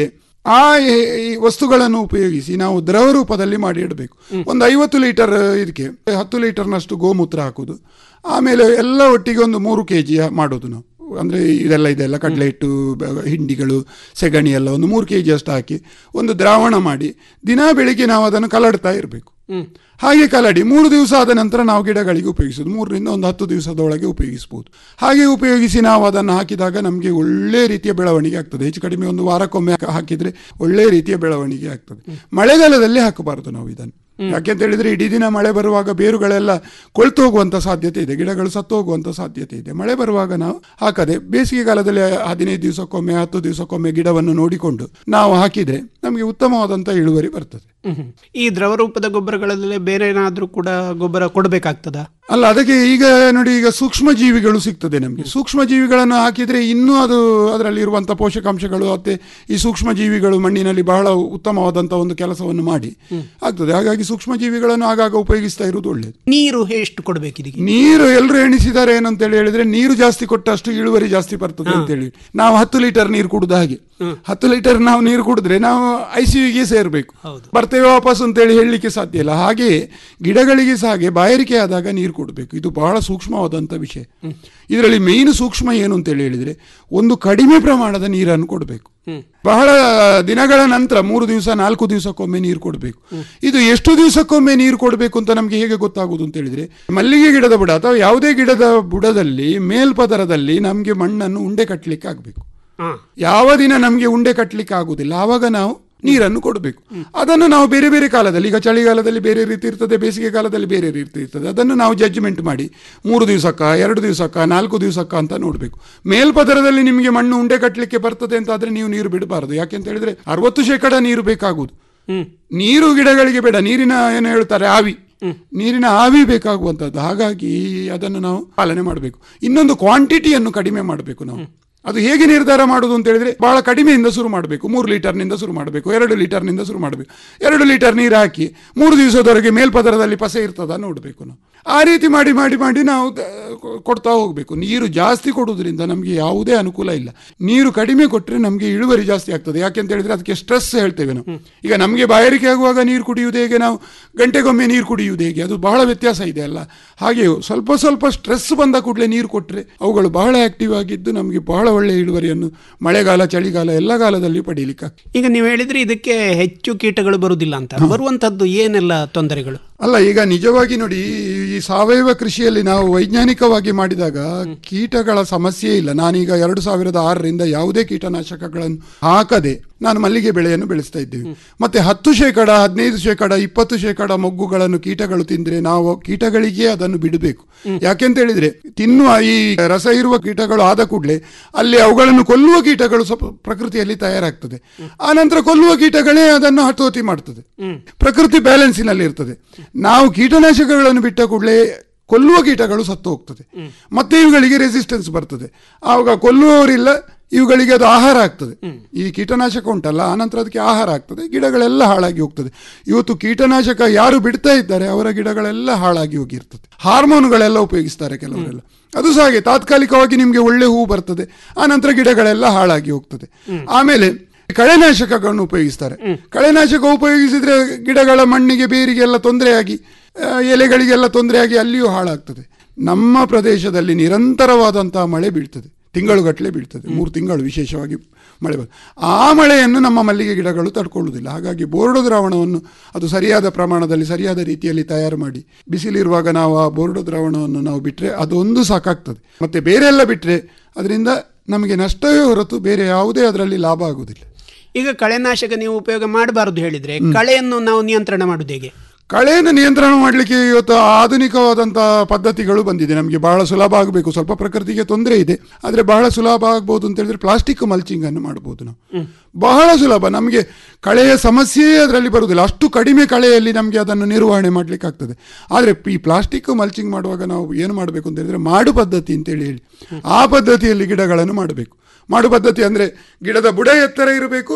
ಆ ಈ- ಈ ವಸ್ತುಗಳನ್ನು ಉಪಯೋಗಿಸಿ ನಾವು ದ್ರವ ರೂಪದಲ್ಲಿ ಮಾಡಿ ಇಡಬೇಕು ಒಂದು ಐವತ್ತು ಲೀಟರ್ ಇದಕ್ಕೆ ಹತ್ತು ಲೀಟರ್ನಷ್ಟು ಗೋಮೂತ್ರ ಹಾಕೋದು ಆಮೇಲೆ ಎಲ್ಲ ಒಟ್ಟಿಗೆ ಒಂದು ಮೂರು ಕೆ ಜಿ ಮಾಡೋದು ನಾವು ಅಂದರೆ ಇದೆಲ್ಲ ಇದೆಲ್ಲ ಕಡಲೆ ಹಿಟ್ಟು ಬ- ಹಿಂಡಿಗಳು ಸೆಗಣಿ ಎಲ್ಲ ಒಂದು ಮೂರು ಕೆ ಜಿ ಅಷ್ಟು ಹಾಕಿ ಒಂದು ದ್ರಾವಣ ಮಾಡಿ ದಿನಾ ಬೆಳಿಗ್ಗೆ ನಾವು ಅದನ್ನು ಕಲಡ್ತಾ ಇರಬೇಕು ಹಾಗೆ ಕಲಡಿ ಮೂರು ದಿವಸ ಆದ ನಂತರ ನಾವು ಗಿಡಗಳಿಗೆ ಉಪಯೋಗಿಸೋದು ಮೂರರಿಂದ ಒಂದು ಹತ್ತು ದಿವಸದೊಳಗೆ ಉಪಯೋಗಿಸ್ಬೋದು ಹಾಗೆ ಉಪಯೋಗಿಸಿ ನಾವು ಅದನ್ನು ಹಾಕಿದಾಗ ನಮಗೆ ಒಳ್ಳೆ ರೀತಿಯ ಬೆಳವಣಿಗೆ ಆಗ್ತದೆ ಹೆಚ್ಚು ಕಡಿಮೆ ಒಂದು ವಾರಕ್ಕೊಮ್ಮೆ ಹಾಕ- ಹಾಕಿದ್ರೆ ಒಳ್ಳೆ ರೀತಿಯ ಬೆಳವಣಿಗೆ ಆಗ್ತದೆ ಮಳೆಗಾಲದಲ್ಲಿ ಹಾಕಬಾರದು ನಾವು ಇದನ್ನು ಯಾಕೆಂತ ಹೇಳಿದ್ರೆ ಇಡೀ ದಿನ ಮಳೆ ಬರುವಾಗ ಬೇರುಗಳೆಲ್ಲ ಕೊಳ್ತು ಹೋಗುವಂತ ಸಾಧ್ಯತೆ ಇದೆ ಗಿಡಗಳು ಸತ್ತು ಹೋಗುವಂತ ಸಾಧ್ಯತೆ ಇದೆ ಮಳೆ ಬರುವಾಗ ನಾವು ಹಾಕದೆ ಬೇಸಿಗೆ ಕಾಲದಲ್ಲಿ ಹದಿನೈದು ದಿವಸಕ್ಕೊಮ್ಮೆ ಹತ್ತು ದಿವಸಕ್ಕೊಮ್ಮೆ ಗಿಡವನ್ನು ನೋಡಿಕೊಂಡು ನಾವು ಹಾಕಿದ್ರೆ ನಮಗೆ ಉತ್ತಮವಾದಂತ ಇಳುವರಿ ಬರ್ತದೆ ಹ್ಮ್. ಈ ದ್ರವ ರೂಪದ ಗೊಬ್ಬರಗಳಲ್ಲೇ ಬೇರೆ ಏನಾದ್ರೂ ಕೂಡ ಗೊಬ್ಬರ ಕೊಡಬೇಕಾಗ್ತದಾ ಅಲ್ಲ ಅದಕ್ಕೆ ಈಗ ನೋಡಿ ಈಗ ಸೂಕ್ಷ್ಮ ಜೀವಿಗಳು ಸಿಗ್ತದೆ ನಮಗೆ ಸೂಕ್ಷ್ಮ ಜೀವಿಗಳನ್ನು ಹಾಕಿದ್ರೆ ಇನ್ನೂ ಅದು ಅದರಲ್ಲಿ ಇರುವಂತ ಪೋಷಕಾಂಶಗಳು ಮತ್ತೆ ಈ ಸೂಕ್ಷ್ಮ ಜೀವಿಗಳು ಮಣ್ಣಿನಲ್ಲಿ ಬಹಳ ಉತ್ತಮವಾದಂತ ಒಂದು ಕೆಲಸವನ್ನು ಮಾಡಿ ಆಗ್ತದೆ ಹಾಗಾಗಿ ಸೂಕ್ಷ್ಮ ಜೀವಿಗಳನ್ನು ಆಗಾಗ ಉಪಯೋಗಿಸ್ತಾ ಇರುವುದು ಒಳ್ಳೆಯದು ನೀರು ಎಷ್ಟು ಕೊಡ್ಬೇಕು ಇದಕ್ಕೆ ನೀರು ಎಲ್ಲರೂ ಎಣಿಸಿದ್ದಾರೆ ಏನಂತೇಳಿ ಹೇಳಿದ್ರೆ ನೀರು ಜಾಸ್ತಿ ಕೊಟ್ಟಷ್ಟು ಇಳುವರಿ ಜಾಸ್ತಿ ಬರ್ತದೆ ಅಂತೇಳಿ ನಾವು ಹತ್ತು ಲೀಟರ್ ನೀರು ಕುಡಿದ ಹಾಗೆ ಹತ್ತು ಲೀಟರ್ ನಾವು ನೀರು ಕುಡಿದ್ರೆ ನಾವು ಐ ಸಿ ಯುಗೆ ಸೇರ್ಬೇಕು ಬರ್ತೇವೆ ವಾಪಸ್ ಅಂತೇಳಿ ಹೇಳಲಿಕ್ಕೆ ಸಾಧ್ಯ ಇಲ್ಲ ಹಾಗೆ ಗಿಡಗಳಿಗೆ ಸಹ ಹಾಗೆ ಬಾಯಾರಿಕೆ ಆದಾಗ ನೀರು ಕೊಡಬೇಕು ಇದು ಬಹಳ ಸೂಕ್ಷ್ಮವಾದಂಥ ವಿಷಯ ಇದರಲ್ಲಿ ಮೇನ್ ಸೂಕ್ಷ್ಮ ಏನು ಅಂತೇಳಿ ಹೇಳಿದ್ರೆ ಒಂದು ಕಡಿಮೆ ಪ್ರಮಾಣದ ನೀರನ್ನು ಕೊಡಬೇಕು ಬಹಳ ದಿನಗಳ ನಂತರ ಮೂರು ದಿವಸ ನಾಲ್ಕು ದಿವಸಕ್ಕೊಮ್ಮೆ ನೀರು ಕೊಡಬೇಕು ಇದು ಎಷ್ಟು ದಿವಸಕ್ಕೊಮ್ಮೆ ನೀರು ಕೊಡಬೇಕು ಅಂತ ನಮಗೆ ಹೇಗೆ ಗೊತ್ತಾಗುವುದು ಅಂತ ಹೇಳಿದ್ರೆ ಮಲ್ಲಿಗೆ ಗಿಡದ ಬುಡ ಅಥವಾ ಯಾವುದೇ ಗಿಡದ ಬುಡದಲ್ಲಿ ಮೇಲ್ಪದರದಲ್ಲಿ ನಮಗೆ ಮಣ್ಣನ್ನು ಉಂಡೆ ಕಟ್ಟಲಿಕ್ಕೆ ಆಗಬೇಕು ಯಾವ ದಿನ ನಮಗೆ ಉಂಡೆ ಕಟ್ಟಲಿಕ್ಕೆ ಆಗುದಿಲ್ಲ ಆವಾಗ ನಾವು ನೀರನ್ನು ಕೊಡಬೇಕು ಅದನ್ನು ನಾವು ಬೇರೆ ಬೇರೆ ಕಾಲದಲ್ಲಿ ಈಗ ಚಳಿಗಾಲದಲ್ಲಿ ಬೇರೆ ರೀತಿ ಇರ್ತದೆ ಬೇಸಿಗೆ ಕಾಲದಲ್ಲಿ ಬೇರೆ ರೀತಿ ಇರ್ತದೆ ಅದನ್ನು ನಾವು ಜಡ್ಜ್ಮೆಂಟ್ ಮಾಡಿ ಮೂರು ದಿವಸಕ್ಕ ಎರಡು ದಿವಸಕ್ಕ ನಾಲ್ಕು ದಿವಸಕ್ಕ ಅಂತ ನೋಡಬೇಕು ಮೇಲ್ಪದರದಲ್ಲಿ ನಿಮಗೆ ಮಣ್ಣು ಉಂಡೆ ಕಟ್ಟಲಿಕ್ಕೆ ಬರ್ತದೆ ಅಂತ ಆದ್ರೆ ನೀವು ನೀರು ಬಿಡಬಾರದು ಯಾಕೆಂತ ಹೇಳಿದ್ರೆ ಅರವತ್ತು ಶೇಕಡ ನೀರು ಬೇಕಾಗುವುದು ನೀರು ಗಿಡಗಳಿಗೆ ಬೇಡ ನೀರಿನ ಏನು ಹೇಳ್ತಾರೆ ಆವಿ ನೀರಿನ ಆವಿ ಬೇಕಾಗುವಂಥದ್ದು ಹಾಗಾಗಿ ಅದನ್ನು ನಾವು ಪಾಲನೆ ಮಾಡಬೇಕು ಇನ್ನೊಂದು ಕ್ವಾಂಟಿಟಿಯನ್ನು ಕಡಿಮೆ ಮಾಡಬೇಕು ನಾವು ಅದು ಹೇಗೆ ನಿರ್ಧಾರ ಮಾಡುದು ಅಂತ ಹೇಳಿದ್ರೆ ಬಹಳ ಕಡಿಮೆಯಿಂದ ಶುರು ಮಾಡಬೇಕು ಮೂರು ಲೀಟರ್ನಿಂದ ಶುರು ಮಾಡಬೇಕು ಎರಡು ಲೀಟರ್ನಿಂದ ಶುರು ಮಾಡಬೇಕು ಎರಡು ಲೀಟರ್ ನೀರು ಹಾಕಿ ಮೂರು ದಿವಸದವರೆಗೆ ಮೇಲ್ಪದರದಲ್ಲಿ ಪಸೆ ಇರ್ತದ ನೋಡಬೇಕು ನಾವು ಆ ರೀತಿ ಮಾಡಿ ಮಾಡಿ ಮಾಡಿ ನಾವು ದ- ಕೊಡ್ತಾ ಹೋಗಬೇಕು ನೀರು ಜಾಸ್ತಿ ಕೊಡುವುದರಿಂದ ನಮಗೆ ಯಾವುದೇ ಅನುಕೂಲ ಇಲ್ಲ ನೀರು ಕಡಿಮೆ ಕೊಟ್ಟರೆ ನಮಗೆ ಇಳುವರಿ ಜಾಸ್ತಿ ಆಗ್ತದೆ ಯಾಕೆಂತ ಹೇಳಿದ್ರೆ ಅದಕ್ಕೆ ಸ್ಟ್ರೆಸ್ ಹೇಳ್ತೇವೆ ನಾವು ಈಗ ನಮಗೆ ಬಾಯಾರಿಕೆ ಆಗುವಾಗ ನೀರು ಕುಡಿಯುವುದು ಹೇಗೆ ನಾವು ಗಂಟೆಗೊಮ್ಮೆ ನೀರು ಕುಡಿಯುವುದು ಹೇಗೆ ಅದು ಬಹಳ ವ್ಯತ್ಯಾಸ ಇದೆ ಅಲ್ಲ ಹಾಗೆಯೂ ಸ್ವಲ್ಪ ಸ್ವಲ್ಪ ಸ್ಟ್ರೆಸ್ ಬಂದ ಕೂಡಲೇ ನೀರು ಕೊಟ್ಟರೆ ಅವುಗಳು ಬಹಳ ಆಕ್ಟಿವ್ ಆಗಿದ್ದು ನಮಗೆ ಬಹಳ ಒಳ್ಳೆಯ ಇಳುವರಿಯನ್ನು ಮಳೆಗಾಲ ಚಳಿಗಾಲ ಎಲ್ಲ ಕಾಲದಲ್ಲಿ ಪಡೀಲಿಕ್ಕೆ ಆಗ್ತದೆ. ಈಗ ನೀವು ಹೇಳಿದ್ರೆ ಇದಕ್ಕೆ ಹೆಚ್ಚು ಕೀಟಗಳು ಬರುವುದಿಲ್ಲ ಅಂತ ಬರುವಂತದ್ದು ಏನೆಲ್ಲ ತೊಂದರೆಗಳು ಅಲ್ಲ ಈಗ ನಿಜವಾಗಿ ನೋಡಿ ಈ ಸಾವಯವ ಕೃಷಿಯಲ್ಲಿ ನಾವು ವೈಜ್ಞಾನಿಕವಾಗಿ ಮಾಡಿದಾಗ ಕೀಟಗಳ ಸಮಸ್ಯೆ ಇಲ್ಲ ನಾನೀಗ ಎರಡು ಸಾವಿರದ ಆರರಿಂದ ಯಾವುದೇ ಕೀಟನಾಶಕಗಳನ್ನು ಹಾಕದೆ ನಾನು ಮಲ್ಲಿಗೆ ಬೆಳೆಯನ್ನು ಬೆಳೆಸ್ತಾ ಇದ್ದೇವೆ ಮತ್ತೆ ಹತ್ತು ಶೇಕಡ ಹದಿನೈದು ಶೇಕಡ ಇಪ್ಪತ್ತು ಶೇಕಡ ಮೊಗ್ಗುಗಳನ್ನು ಕೀಟಗಳು ತಿಂದ್ರೆ ನಾವು ಕೀಟಗಳಿಗೆ ಅದನ್ನು ಬಿಡಬೇಕು ಯಾಕೆಂತ ಹೇಳಿದ್ರೆ ತಿನ್ನುವ ಈ ರಸ ಇರುವ ಕೀಟಗಳು ಆದ ಕೂಡಲೇ ಅಲ್ಲಿ ಅವುಗಳನ್ನು ಕೊಲ್ಲುವ ಕೀಟಗಳು ಸ್ವಲ್ಪ ಪ್ರಕೃತಿಯಲ್ಲಿ ತಯಾರಾಗ್ತದೆ ಆ ನಂತರ ಕೊಲ್ಲುವ ಕೀಟಗಳೇ ಅದನ್ನು ಹತೋಟಿ ಮಾಡ್ತದೆ ಪ್ರಕೃತಿ ಬ್ಯಾಲೆನ್ಸಿನಲ್ಲಿ ಇರ್ತದೆ ನಾವು ಕೀಟನಾಶಕಗಳನ್ನು ಬಿಟ್ಟ ಕೂಡಲೇ ಕೊಲ್ಲುವ ಕೀಟಗಳು ಸತ್ತು ಹೋಗ್ತದೆ ಮತ್ತೆ ಇವುಗಳಿಗೆ ರೆಸಿಸ್ಟೆನ್ಸ್ ಬರ್ತದೆ ಆವಾಗ ಕೊಲ್ಲುವವರಿಲ್ಲ ಇವುಗಳಿಗೆ ಅದು ಆಹಾರ ಆಗ್ತದೆ ಈ ಕೀಟನಾಶಕ ಉಂಟಲ್ಲ ಆನಂತರ ಅದಕ್ಕೆ ಆಹಾರ ಆಗ್ತದೆ ಗಿಡಗಳೆಲ್ಲ ಹಾಳಾಗಿ ಹೋಗ್ತದೆ ಇವತ್ತು ಕೀಟನಾಶಕ ಯಾರು ಬಿಡ್ತಾ ಇದ್ದಾರೆ ಅವರ ಗಿಡಗಳೆಲ್ಲ ಹಾಳಾಗಿ ಹೋಗಿರ್ತದೆ ಹಾರ್ಮೋನುಗಳೆಲ್ಲ ಉಪಯೋಗಿಸ್ತಾರೆ ಕೆಲವರೆಲ್ಲ ಅದು ಸಹ ಹಾಗೆ ತಾತ್ಕಾಲಿಕವಾಗಿ ನಿಮಗೆ ಒಳ್ಳೆ ಹೂ ಬರ್ತದೆ ಆನಂತರ ಗಿಡಗಳೆಲ್ಲ ಹಾಳಾಗಿ ಹೋಗ್ತದೆ ಆಮೇಲೆ ಕಳೆನಾಶಕಗಳನ್ನು ಉಪಯೋಗಿಸ್ತಾರೆ ಕಳೆನಾಶಕ ಉಪಯೋಗಿಸಿದ್ರೆ ಗಿಡಗಳ ಮಣ್ಣಿಗೆ ಬೇರಿಗೆ ಎಲ್ಲ ತೊಂದರೆಯಾಗಿ ಆ, ಎಲೆಗಳಿಗೆಲ್ಲ ತೊಂದರೆಯಾಗಿ ಅಲ್ಲಿಯೂ ಹಾಳಾಗ್ತದೆ ನಮ್ಮ ಪ್ರದೇಶದಲ್ಲಿ ನಿರಂತರವಾದಂತಹ ಮಳೆ ಬೀಳ್ತದೆ ತಿಂಗಳುಗಟ್ಟಲೆ ಬೀಳ್ತದೆ ಮೂರು ತಿಂಗಳು ವಿಶೇಷವಾಗಿ ಮಳೆ ಬರ್ತದೆ ಆ ಮಳೆಯನ್ನು ನಮ್ಮ ಮಲ್ಲಿಗೆ ಗಿಡಗಳು ತಡ್ಕೊಳ್ಳುವುದಿಲ್ಲ ಹಾಗಾಗಿ ಬೋರ್ಡೋ ದ್ರಾವಣವನ್ನು ಅದು ಸರಿಯಾದ ಪ್ರಮಾಣದಲ್ಲಿ ಸರಿಯಾದ ರೀತಿಯಲ್ಲಿ ತಯಾರು ಮಾಡಿ ಬಿಸಿಲಿರುವಾಗ ನಾವು ಆ ಬೋರ್ಡೋ ದ್ರಾವಣವನ್ನು ನಾವು ಬಿಟ್ಟರೆ ಅದೊಂದು ಸಾಕಾಗ್ತದೆ ಮತ್ತೆ ಬೇರೆ ಎಲ್ಲ ಬಿಟ್ಟರೆ ಅದರಿಂದ ನಮಗೆ ನಷ್ಟವೇ ಹೊರತು ಬೇರೆ ಯಾವುದೇ ಅದರಲ್ಲಿ ಲಾಭ ಆಗುವುದಿಲ್ಲ ಈಗ ಕಳೆನಾಶಕ ನೀವು ಉಪಯೋಗ ಮಾಡಬಾರದು ಹೇಳಿದ್ರೆ ಕಳೆಯನ್ನು ನಾವು ನಿಯಂತ್ರಣ ಮಾಡುದು ಹೇಗೆ ಕಳೆಯನ್ನು ನಿಯಂತ್ರಣ ಮಾಡಲಿಕ್ಕೆ ಇವತ್ತು ಆಧುನಿಕವಾದಂತಹ ಪದ್ಧತಿಗಳು ಬಂದಿದೆ ನಮಗೆ ಬಹಳ ಸುಲಭ ಆಗಬೇಕು ಸ್ವಲ್ಪ ಪ್ರಕೃತಿಗೆ ತೊಂದರೆ ಇದೆ ಆದರೆ ಬಹಳ ಸುಲಭ ಆಗ್ಬೋದು ಅಂತ ಹೇಳಿದ್ರೆ ಪ್ಲಾಸ್ಟಿಕ್ ಮಲ್ಚಿಂಗ್ ಅನ್ನು ಮಾಡಬಹುದು ನಾವು ಬಹಳ ಸುಲಭ ನಮಗೆ ಕಳೆಯ ಸಮಸ್ಯೆಯೇ ಅದರಲ್ಲಿ ಬರುವುದಿಲ್ಲ ಅಷ್ಟು ಕಡಿಮೆ ಕಳೆಯಲ್ಲಿ ನಮಗೆ ಅದನ್ನು ನಿರ್ವಹಣೆ ಮಾಡಲಿಕ್ಕೆ ಆಗ್ತದೆ ಆದರೆ ಈ ಪ್ಲಾಸ್ಟಿಕ್ ಮಲ್ಚಿಂಗ್ ಮಾಡುವಾಗ ನಾವು ಏನು ಮಾಡಬೇಕು ಅಂತ ಹೇಳಿದ್ರೆ ಮಾಡು ಪದ್ಧತಿ ಅಂತೇಳಿ ಹೇಳಿ ಆ ಪದ್ಧತಿಯಲ್ಲಿ ಗಿಡಗಳನ್ನು ಮಾಡಬೇಕು ಮಾಡು ಪದ್ಧತಿ ಅಂದರೆ ಗಿಡದ ಬುಡ ಎತ್ತರ ಇರಬೇಕು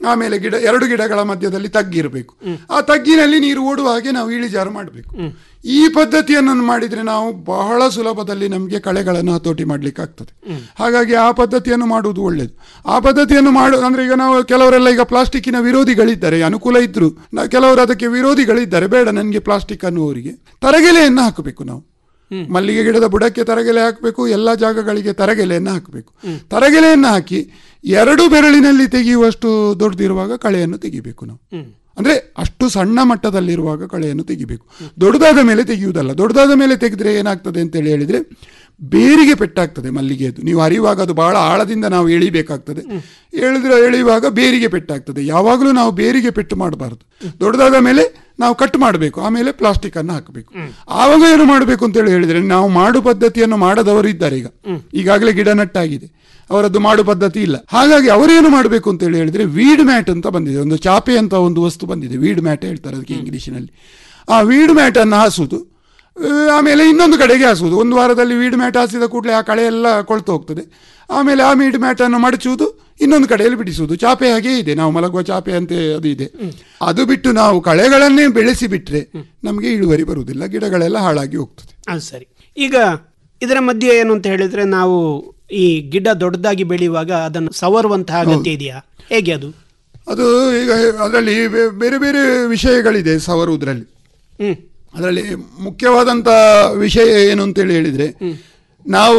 ಆಮೇಲೆ ಗಿಡ ಎರಡು ಗಿಡಗಳ ಮಧ್ಯದಲ್ಲಿ ತಗ್ಗಿರಬೇಕು ಆ ತಗ್ಗಿನಲ್ಲಿ ನೀರು ಓಡುವ ಹಾಗೆ ನಾವು ಇಳಿಜಾರು ಮಾಡಬೇಕು ಈ ಪದ್ಧತಿಯನ್ನು ಮಾಡಿದ್ರೆ ನಾವು ಬಹಳ ಸುಲಭದಲ್ಲಿ ನಮಗೆ ಕಳೆಗಳನ್ನು ಹತೋಟಿ ಮಾಡ್ಲಿಕ್ಕೆ ಆಗ್ತದೆ ಹಾಗಾಗಿ ಆ ಪದ್ಧತಿಯನ್ನು ಮಾಡುವುದು ಒಳ್ಳೆಯದು ಆ ಪದ್ಧತಿಯನ್ನು ಮಾಡು ಅಂದ್ರೆ ಈಗ ನಾವು ಕೆಲವರೆಲ್ಲ ಈಗ ಪ್ಲಾಸ್ಟಿಕ್ಕಿನ ವಿರೋಧಿಗಳಿದ್ದಾರೆ ಅನುಕೂಲ ಇದ್ರು ನಾವು ಕೆಲವರು ಅದಕ್ಕೆ ವಿರೋಧಿಗಳಿದ್ದಾರೆ ಬೇಡ ನನಗೆ ಪ್ಲಾಸ್ಟಿಕ್ ಅನ್ನುವರಿಗೆ ತರಗೆಲೆಯನ್ನು ಹಾಕಬೇಕು ನಾವು ಮಲ್ಲಿಗೆ ಗಿಡದ ಬುಡಕ್ಕೆ ತರಗೆಲೆ ಹಾಕಬೇಕು ಎಲ್ಲ ಜಾಗಗಳಿಗೆ ತರಗೆಲೆಯನ್ನು ಹಾಕಬೇಕು ತರಗೆಲೆಯನ್ನು ಹಾಕಿ ಎರಡು ಬೆರಳಿನಲ್ಲಿ ತೆಗೆಯುವಷ್ಟು ದೊಡ್ಡದಿರುವಾಗ ಕಳೆಯನ್ನು ತೆಗಿಬೇಕು ನಾವು ಅಂದ್ರೆ ಅಷ್ಟು ಸಣ್ಣ ಮಟ್ಟದಲ್ಲಿರುವಾಗ ಕಳೆಯನ್ನು ತೆಗಿಬೇಕು ದೊಡ್ಡದಾದ ಮೇಲೆ ತೆಗೆಯುವುದಲ್ಲ ದೊಡ್ಡದಾದ ಮೇಲೆ ತೆಗೆದ್ರೆ ಏನಾಗ್ತದೆ ಅಂತೇಳಿ ಹೇಳಿದ್ರೆ ಬೇರಿಗೆ ಪೆಟ್ಟಾಗ್ತದೆ ಮಲ್ಲಿಗೆದು ನೀವು ಹರಿಯುವಾಗ ಅದು ಬಹಳ ಆಳದಿಂದ ನಾವು ಎಳಿಬೇಕಾಗ್ತದೆ ಎಳೆದ್ರೆ ಎಳೆಯುವಾಗ ಬೇರಿಗೆ ಪೆಟ್ಟಾಗ್ತದೆ ಯಾವಾಗಲೂ ನಾವು ಬೇರಿಗೆ ಪೆಟ್ಟು ಮಾಡಬಾರ್ದು ದೊಡ್ಡದಾದ ಮೇಲೆ ನಾವು ಕಟ್ ಮಾಡಬೇಕು ಆಮೇಲೆ ಪ್ಲಾಸ್ಟಿಕ್ ಅನ್ನು ಹಾಕಬೇಕು ಆವಾಗ ಏನು ಮಾಡಬೇಕು ಅಂತ ಹೇಳಿ ಹೇಳಿದ್ರೆ ನಾವು ಮಾಡು ಪದ್ಧತಿಯನ್ನು ಮಾಡದವರು ಇದ್ದಾರೆ ಈಗ ಈಗಾಗಲೇ ಗಿಡ ನಟ್ಟಾಗಿದೆ ಅವರದ್ದು ಮಾಡು ಪದ್ಧತಿ ಇಲ್ಲ ಹಾಗಾಗಿ ಅವರೇನು ಮಾಡಬೇಕು ಅಂತ ಹೇಳಿ ಹೇಳಿದ್ರೆ ವೀಡ್ ಮ್ಯಾಟ್ ಅಂತ ಬಂದಿದೆ ಒಂದು ಚಾಪೆ ಅಂತ ಒಂದು ವಸ್ತು ಬಂದಿದೆ ವೀಡ್ ಮ್ಯಾಟ್ ಹೇಳ್ತಾರೆ ಅದಕ್ಕೆ ಇಂಗ್ಲಿಷಿನಲ್ಲಿ ಆ ವೀಡ್ ಮ್ಯಾಟ್ ಅನ್ನು ಹಾಸುವುದು ಆ, ಆಮೇಲೆ ಇನ್ನೊಂದು ಕಡೆಗೆ ಹಾಸುವುದು ಒಂದು ವಾರದಲ್ಲಿ ವೀಡ್ ಮ್ಯಾಟ್ ಹಾಸಿದ ಕೂಡಲೇ ಆ ಕಳೆ ಎಲ್ಲ ಕೊಳ್ತು ಹೋಗ್ತದೆ ಆಮೇಲೆ ಆ ವೀಡ್ ಮ್ಯಾಟ್ ಅನ್ನು ಮಡಚುವುದು ಇನ್ನೊಂದು ಕಡೆಯಲ್ಲಿ ಬಿಡಿಸುವುದು ಚಾಪೆ ಹಾಗೆ ಇದೆ ನಾವು ಮಲಗುವ ಚಾಪೆ ಅಂತ ಅದು ಇದೆ ಅದು ಬಿಟ್ಟು ನಾವು ಕಳೆಗಳನ್ನೇ ಬೆಳೆಸಿ ಬಿಟ್ರೆ ನಮಗೆ ಇಳುವರಿ ಬರುವುದಿಲ್ಲ ಗಿಡಗಳೆಲ್ಲ ಹಾಳಾಗಿ ಹೋಗ್ತದೆ ಅದು ಸರಿ ಈಗ ಇದರ ಮಧ್ಯೆ ಏನು ಅಂತ ಹೇಳಿದ್ರೆ ನಾವು ಈ ಗಿಡ ದೊಡ್ಡದಾಗಿ ಬೆಳೆಯುವಾಗ ಅದನ್ನು ಸವರುವಂತಹ ಅಗತ್ಯ ಇದೆಯಾ ಹೇಗೆ ಅದು ಅದು ಈಗ ಅದರಲ್ಲಿ ಬೇ- ಬೇರೆ ಬೇರೆ ವಿಷಯಗಳಿದೆ ಸವರುವುದರಲ್ಲಿ ಹ್ಮ್ ಅದರಲ್ಲಿ ಮುಖ್ಯವಾದಂಥ ವಿಷಯ ಏನು ಅಂತೇಳಿ ಹೇಳಿದರೆ ನಾವು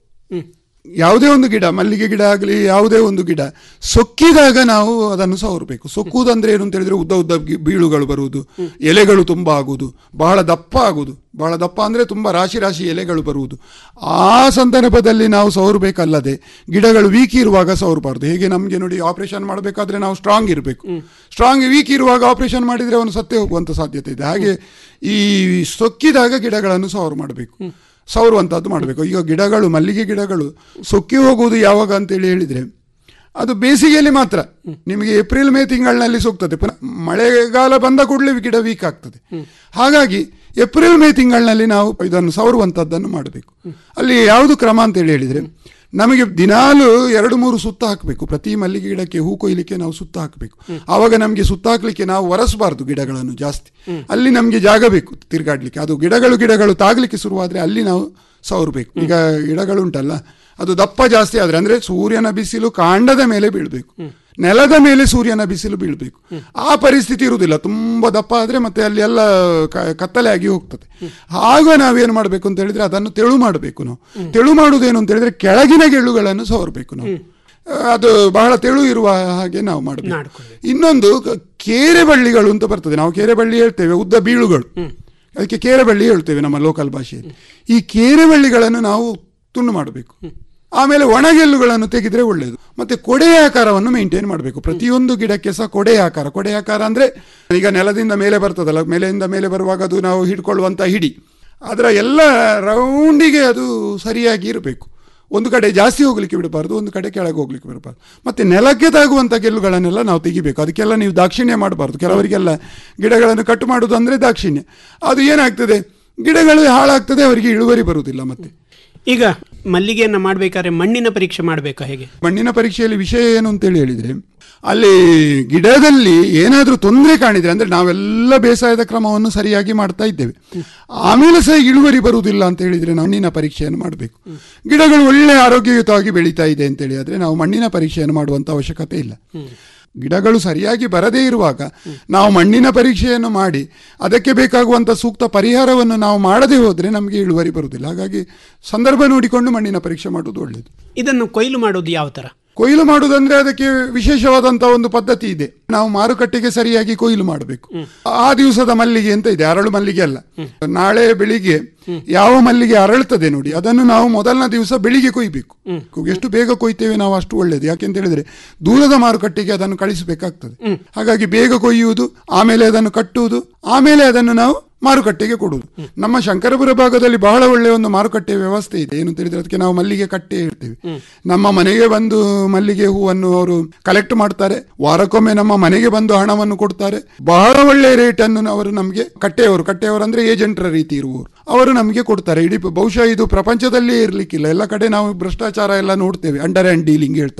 ಯಾವುದೇ ಒಂದು ಗಿಡ ಮಲ್ಲಿಗೆ ಗಿಡ ಆಗಲಿ ಯಾವುದೇ ಒಂದು ಗಿಡ ಸೊಕ್ಕಿದಾಗ ನಾವು ಅದನ್ನು ಸವರಬೇಕು ಸೊಕ್ಕುವುದಂದ್ರೆ ಏನು ಅಂತ ಹೇಳಿದ್ರೆ ಉದ್ದ ಉದ್ದ ಗಿ- ಬೀಳುಗಳು ಬರುವುದು ಎಲೆಗಳು ತುಂಬ ಆಗುವುದು ಬಹಳ ದಪ್ಪ ಆಗುವುದು ಬಹಳ ದಪ್ಪ ಅಂದರೆ ತುಂಬ ರಾಶಿ ರಾಶಿ ಎಲೆಗಳು ಬರುವುದು ಆ ಸಂದರ್ಭದಲ್ಲಿ ನಾವು ಸವರಬೇಕಲ್ಲದೆ ಗಿಡಗಳು ವೀಕ್ ಇರುವಾಗ ಸವರಬಾರ್ದು ಹೇಗೆ ನಮಗೆ ನೋಡಿ ಆಪರೇಷನ್ ಮಾಡಬೇಕಾದ್ರೆ ನಾವು ಸ್ಟ್ರಾಂಗ್ ಇರಬೇಕು ಸ್ಟ್ರಾಂಗ್ ವೀಕ್ ಇರುವಾಗ ಆಪರೇಷನ್ ಮಾಡಿದರೆ ಅವನು ಸತ್ತೇ ಹೋಗುವಂಥ ಸಾಧ್ಯತೆ ಇದೆ ಹಾಗೆ ಈ ಸೊಕ್ಕಿದಾಗ ಗಿಡಗಳನ್ನು ಸವರು ಮಾಡಬೇಕು ಸವರುವಂಥದ್ದು ಮಾಡಬೇಕು ಈಗ ಗಿಡಗಳು ಮಲ್ಲಿಗೆ ಗಿಡಗಳು ಸೊಕ್ಕಿ ಹೋಗುವುದು ಯಾವಾಗ ಅಂತೇಳಿ ಹೇಳಿದರೆ ಅದು ಬೇಸಿಗೆಯಲ್ಲಿ ಮಾತ್ರ ನಿಮಗೆ ಏಪ್ರಿಲ್ ಮೇ ತಿಂಗಳಿನಲ್ಲಿ ಸೋಗ್ತದೆ ಪುನಃ ಮಳೆಗಾಲ ಬಂದ ಕೂಡಲೇ ಗಿಡ ವೀಕ್ ಆಗ್ತದೆ ಹಾಗಾಗಿ ಏಪ್ರಿಲ್ ಮೇ ತಿಂಗಳಿನಲ್ಲಿ ನಾವು ಇದನ್ನು ಸವರುವಂಥದ್ದನ್ನು ಮಾಡಬೇಕು ಅಲ್ಲಿ ಯಾವುದು ಕ್ರಮ ಅಂತೇಳಿ ಹೇಳಿದರೆ ನಮಗೆ ದಿನಾಲು ಎರಡು ಮೂರು ಸುತ್ತ ಹಾಕಬೇಕು ಪ್ರತಿ ಮಲ್ಲಿಗೆ ಗಿಡಕ್ಕೆ ಹೂ ಕೊಯ್ಲಿಕ್ಕೆ ನಾವು ಸುತ್ತ ಹಾಕಬೇಕು ಆವಾಗ ನಮಗೆ ಸುತ್ತ ಹಾಕ್ಲಿಕ್ಕೆ ನಾವು ಒರೆಸಬಾರ್ದು ಗಿಡಗಳನ್ನು ಜಾಸ್ತಿ ಅಲ್ಲಿ ನಮಗೆ ಜಾಗ ಬೇಕು ತಿರುಗಾಡ್ಲಿಕ್ಕೆ ಅದು ಗಿಡಗಳು ಗಿಡಗಳು ತಾಗ್ಲಿಕ್ಕೆ ಶುರುವಾದ್ರೆ ಅಲ್ಲಿ ನಾವು ಸವರಬೇಕು ಈಗ ಗಿಡಗಳು ಉಂಟಲ್ಲ ಅದು ದಪ್ಪ ಜಾಸ್ತಿ ಆದ್ರೆ ಅಂದ್ರೆ ಸೂರ್ಯನ ಬಿಸಿಲು ಕಾಂಡದ ಮೇಲೆ ಬೀಳಬೇಕು ನೆಲದ ಮೇಲೆ ಸೂರ್ಯನ ಬಿಸಿಲು ಬೀಳಬೇಕು ಆ ಪರಿಸ್ಥಿತಿ ಇರುವುದಿಲ್ಲ ತುಂಬಾ ದಪ್ಪ ಆದ್ರೆ ಮತ್ತೆ ಅಲ್ಲಿ ಎಲ್ಲ ಕ- ಕತ್ತಲೆ ಆಗಿ ಹೋಗ್ತದೆ ಆಗ ನಾವೇನು ಮಾಡಬೇಕು ಅಂತ ಹೇಳಿದ್ರೆ ಅದನ್ನು ತೆಳು ಮಾಡಬೇಕು ನಾವು ತೆಳು ಮಾಡುವುದೇನು ಅಂತ ಹೇಳಿದ್ರೆ ಕೆಳಗಿನ ಗೆಳ್ಳುಗಳನ್ನು ಸವರಬೇಕು ನಾವು ಅದು ಬಹಳ ತೆಳು ಇರುವ ಹಾಗೆ ನಾವು ಮಾಡಬೇಕು ಇನ್ನೊಂದು ಕ- ಕೇರೆ ಬಳ್ಳಿಗಳು ಅಂತ ಬರ್ತದೆ ನಾವು ಕೇರೆ ಬಳ್ಳಿ ಹೇಳ್ತೇವೆ ಉದ್ದ ಬೀಳುಗಳು ಅದಕ್ಕೆ ಕೇರೆ ಬಳ್ಳಿ ಹೇಳ್ತೇವೆ ನಮ್ಮ ಲೋಕಲ್ ಭಾಷೆಯಲ್ಲಿ ಈ ಕೇರೆ ಬಳ್ಳಿಗಳನ್ನು ನಾವು ತುಂಡು ಮಾಡಬೇಕು ಆಮೇಲೆ ಒಣಗೆಲ್ಲುಗಳನ್ನು ತೆಗೆದ್ರೆ ಒಳ್ಳೆಯದು ಮತ್ತೆ ಕೊಡೆಯ ಆಕಾರವನ್ನು ಮೇಂಟೈನ್ ಮಾಡಬೇಕು ಪ್ರತಿಯೊಂದು ಗಿಡಕ್ಕೆ ಸಹ ಕೊಡೆಯ ಆಕಾರ ಕೊಡೆಯ ಆಕಾರ ಅಂದ್ರೆ ಈಗ ನೆಲದಿಂದ ಮೇಲೆ ಬರ್ತದಲ್ಲ ಮೇಲೆಯಿಂದ ಮೇಲೆ ಬರುವಾಗ ಅದು ನಾವು ಹಿಡ್ಕೊಳ್ಳುವಂತ ಹಿಡಿ ಅದರ ಎಲ್ಲ ರೌಂಡಿಗೆ ಅದು ಸರಿಯಾಗಿ ಇರಬೇಕು ಒಂದು ಕಡೆ ಜಾಸ್ತಿ ಹೋಗ್ಲಿಕ್ಕೆ ಬಿಡಬಾರ್ದು ಒಂದು ಕಡೆ ಕೆಳಗೆ ಹೋಗ್ಲಿಕ್ಕೆ ಬಿಡಬಾರ್ದು ಮತ್ತೆ ನೆಲಕ್ಕೆ ತಾಗುವಂಥ ಗೆಲ್ಲುಗಳನ್ನೆಲ್ಲ ನಾವು ತೆಗಿಬೇಕು ಅದಕ್ಕೆಲ್ಲ ನೀವು ದಾಕ್ಷಿಣ್ಯ ಮಾಡಬಾರ್ದು ಕೆಲವರಿಗೆಲ್ಲ ಗಿಡಗಳನ್ನು ಕಟ್ ಮಾಡುವುದು ಅಂದರೆ ದಾಕ್ಷಿಣ್ಯ ಅದು ಏನಾಗ್ತದೆ ಗಿಡಗಳು ಹಾಳಾಗ್ತದೆ ಅವರಿಗೆ ಇಳುವರಿ ಬರುವುದಿಲ್ಲ ಮತ್ತೆ ಈಗ ಮಲ್ಲಿಗೆಯನ್ನ ಮಾಡ್ಬೇಕಾದ್ರೆ ಮಣ್ಣಿನ ಪರೀಕ್ಷೆ ಮಾಡಬೇಕಾ ಹೇಗೆ ಮಣ್ಣಿನ ಪರೀಕ್ಷೆಯಲ್ಲಿ ವಿಷಯ ಏನು ಅಂತೇಳಿ ಹೇಳಿದರೆ ಅಲ್ಲಿ ಗಿಡದಲ್ಲಿ ಏನಾದರೂ ತೊಂದರೆ ಕಾಣಿದ್ರೆ ಅಂದರೆ ನಾವೆಲ್ಲ ಬೇಸಾಯದ ಕ್ರಮವನ್ನು ಸರಿಯಾಗಿ ಮಾಡ್ತಾ ಇದ್ದೇವೆ ಆಮೇಲೆ ಸಹ ಇಳುವರಿ ಬರುವುದಿಲ್ಲ ಅಂತ ಹೇಳಿದರೆ ಮಣ್ಣಿನ ಪರೀಕ್ಷೆಯನ್ನು ಮಾಡಬೇಕು ಗಿಡಗಳು ಒಳ್ಳೆ ಆರೋಗ್ಯಯುತವಾಗಿ ಬೆಳೀತಾ ಇದೆ ಅಂತೇಳಿ ಆದರೆ ನಾವು ಮಣ್ಣಿನ ಪರೀಕ್ಷೆಯನ್ನು ಮಾಡುವಂಥ ಅವಶ್ಯಕತೆ ಇಲ್ಲ ಗಿಡಗಳು ಸರಿಯಾಗಿ ಬರದೇ ಇರುವಾಗ ನಾವು ಮಣ್ಣಿನ ಪರೀಕ್ಷೆಯನ್ನು ಮಾಡಿ ಅದಕ್ಕೆ ಬೇಕಾಗುವಂಥ ಸೂಕ್ತ ಪರಿಹಾರವನ್ನು ನಾವು ಮಾಡದೇ ಹೋದರೆ ನಮಗೆ ಇಳುವರಿ ಬರುವುದಿಲ್ಲ ಹಾಗಾಗಿ ಸಂದರ್ಭ ನೋಡಿಕೊಂಡು ಮಣ್ಣಿನ ಪರೀಕ್ಷೆ ಮಾಡುವುದು ಒಳ್ಳೆಯದು ಇದನ್ನು ಕೊಯ್ಲು ಮಾಡೋದು ಯಾವ ತರ ಕೊಯ್ಲು ಮಾಡುವುದಂದ್ರೆ ಅದಕ್ಕೆ ವಿಶೇಷವಾದಂತಹ ಒಂದು ಪದ್ಧತಿ ಇದೆ ನಾವು ಮಾರುಕಟ್ಟೆಗೆ ಸರಿಯಾಗಿ ಕೊಯ್ಲು ಮಾಡಬೇಕು ಆ ದಿವಸದ ಮಲ್ಲಿಗೆ ಅಂತ ಇದೆ ಅರಳು ಮಲ್ಲಿಗೆ ಅಲ್ಲ ನಾಳೆ ಬೆಳಿಗ್ಗೆ ಯಾವ ಮಲ್ಲಿಗೆ ಅರಳುತ್ತದೆ ನೋಡಿ ಅದನ್ನು ನಾವು ಮೊದಲನೇ ದಿವಸ ಬೆಳಿಗ್ಗೆ ಕೊಯ್ಬೇಕು ಎಷ್ಟು ಬೇಗ ಕೊಯ್ತೇವೆ ನಾವು ಅಷ್ಟು ಒಳ್ಳೇದು ಯಾಕೆಂತ ಹೇಳಿದ್ರೆ ದೂರದ ಮಾರುಕಟ್ಟೆಗೆ ಅದನ್ನು ಕಳಿಸಬೇಕಾಗ್ತದೆ ಹಾಗಾಗಿ ಬೇಗ ಕೊಯ್ಯುವುದು ಆಮೇಲೆ ಅದನ್ನು ಕಟ್ಟುವುದು ಆಮೇಲೆ ಅದನ್ನು ನಾವು ಮಾರುಕಟ್ಟೆಗೆ ಕೊಡುವುದು ನಮ್ಮ ಶಂಕರಪುರ ಭಾಗದಲ್ಲಿ ಬಹಳ ಒಳ್ಳೆಯ ಒಂದು ಮಾರುಕಟ್ಟೆ ವ್ಯವಸ್ಥೆ ಇದೆ ಏನು ಅಂತ ಹೇಳಿದ್ರೆ ಅದಕ್ಕೆ ನಾವು ಮಲ್ಲಿಗೆ ಕಟ್ಟೆ ಹೇಳ್ತೇವೆ ನಮ್ಮ ಮನೆಗೆ ಬಂದು ಮಲ್ಲಿಗೆ ಹೂವನ್ನು ಅವರು ಕಲೆಕ್ಟ್ ಮಾಡ್ತಾರೆ ವಾರಕ್ಕೊಮ್ಮೆ ನಮ್ಮ ಮನೆಗೆ ಬಂದು ಹಣವನ್ನು ಕೊಡ್ತಾರೆ ಬಹಳ ಒಳ್ಳೆ ರೇಟ್ ಅನ್ನು ಅವರು ನಮಗೆ ಕಟ್ಟೆಯವರು ಕಟ್ಟೆಯವರು ಅಂದ್ರೆ ಏಜೆಂಟರ ರೀತಿ ಇರುವವರು ಅವರು ನಮಗೆ ಕೊಡ್ತಾರೆ ಇಡೀ ಬಹುಶಃ ಇದು ಪ್ರಪಂಚದಲ್ಲೇ ಇರ್ಲಿಕ್ಕಿಲ್ಲ ಎಲ್ಲ ಕಡೆ ನಾವು ಭ್ರಷ್ಟಾಚಾರ ಎಲ್ಲ ನೋಡ್ತೇವೆ ಅಂಡರ್ ಹ್ಯಾಂಡ್ ಡೀಲಿಂಗ್ ಹೇಳ್ತಾರೆ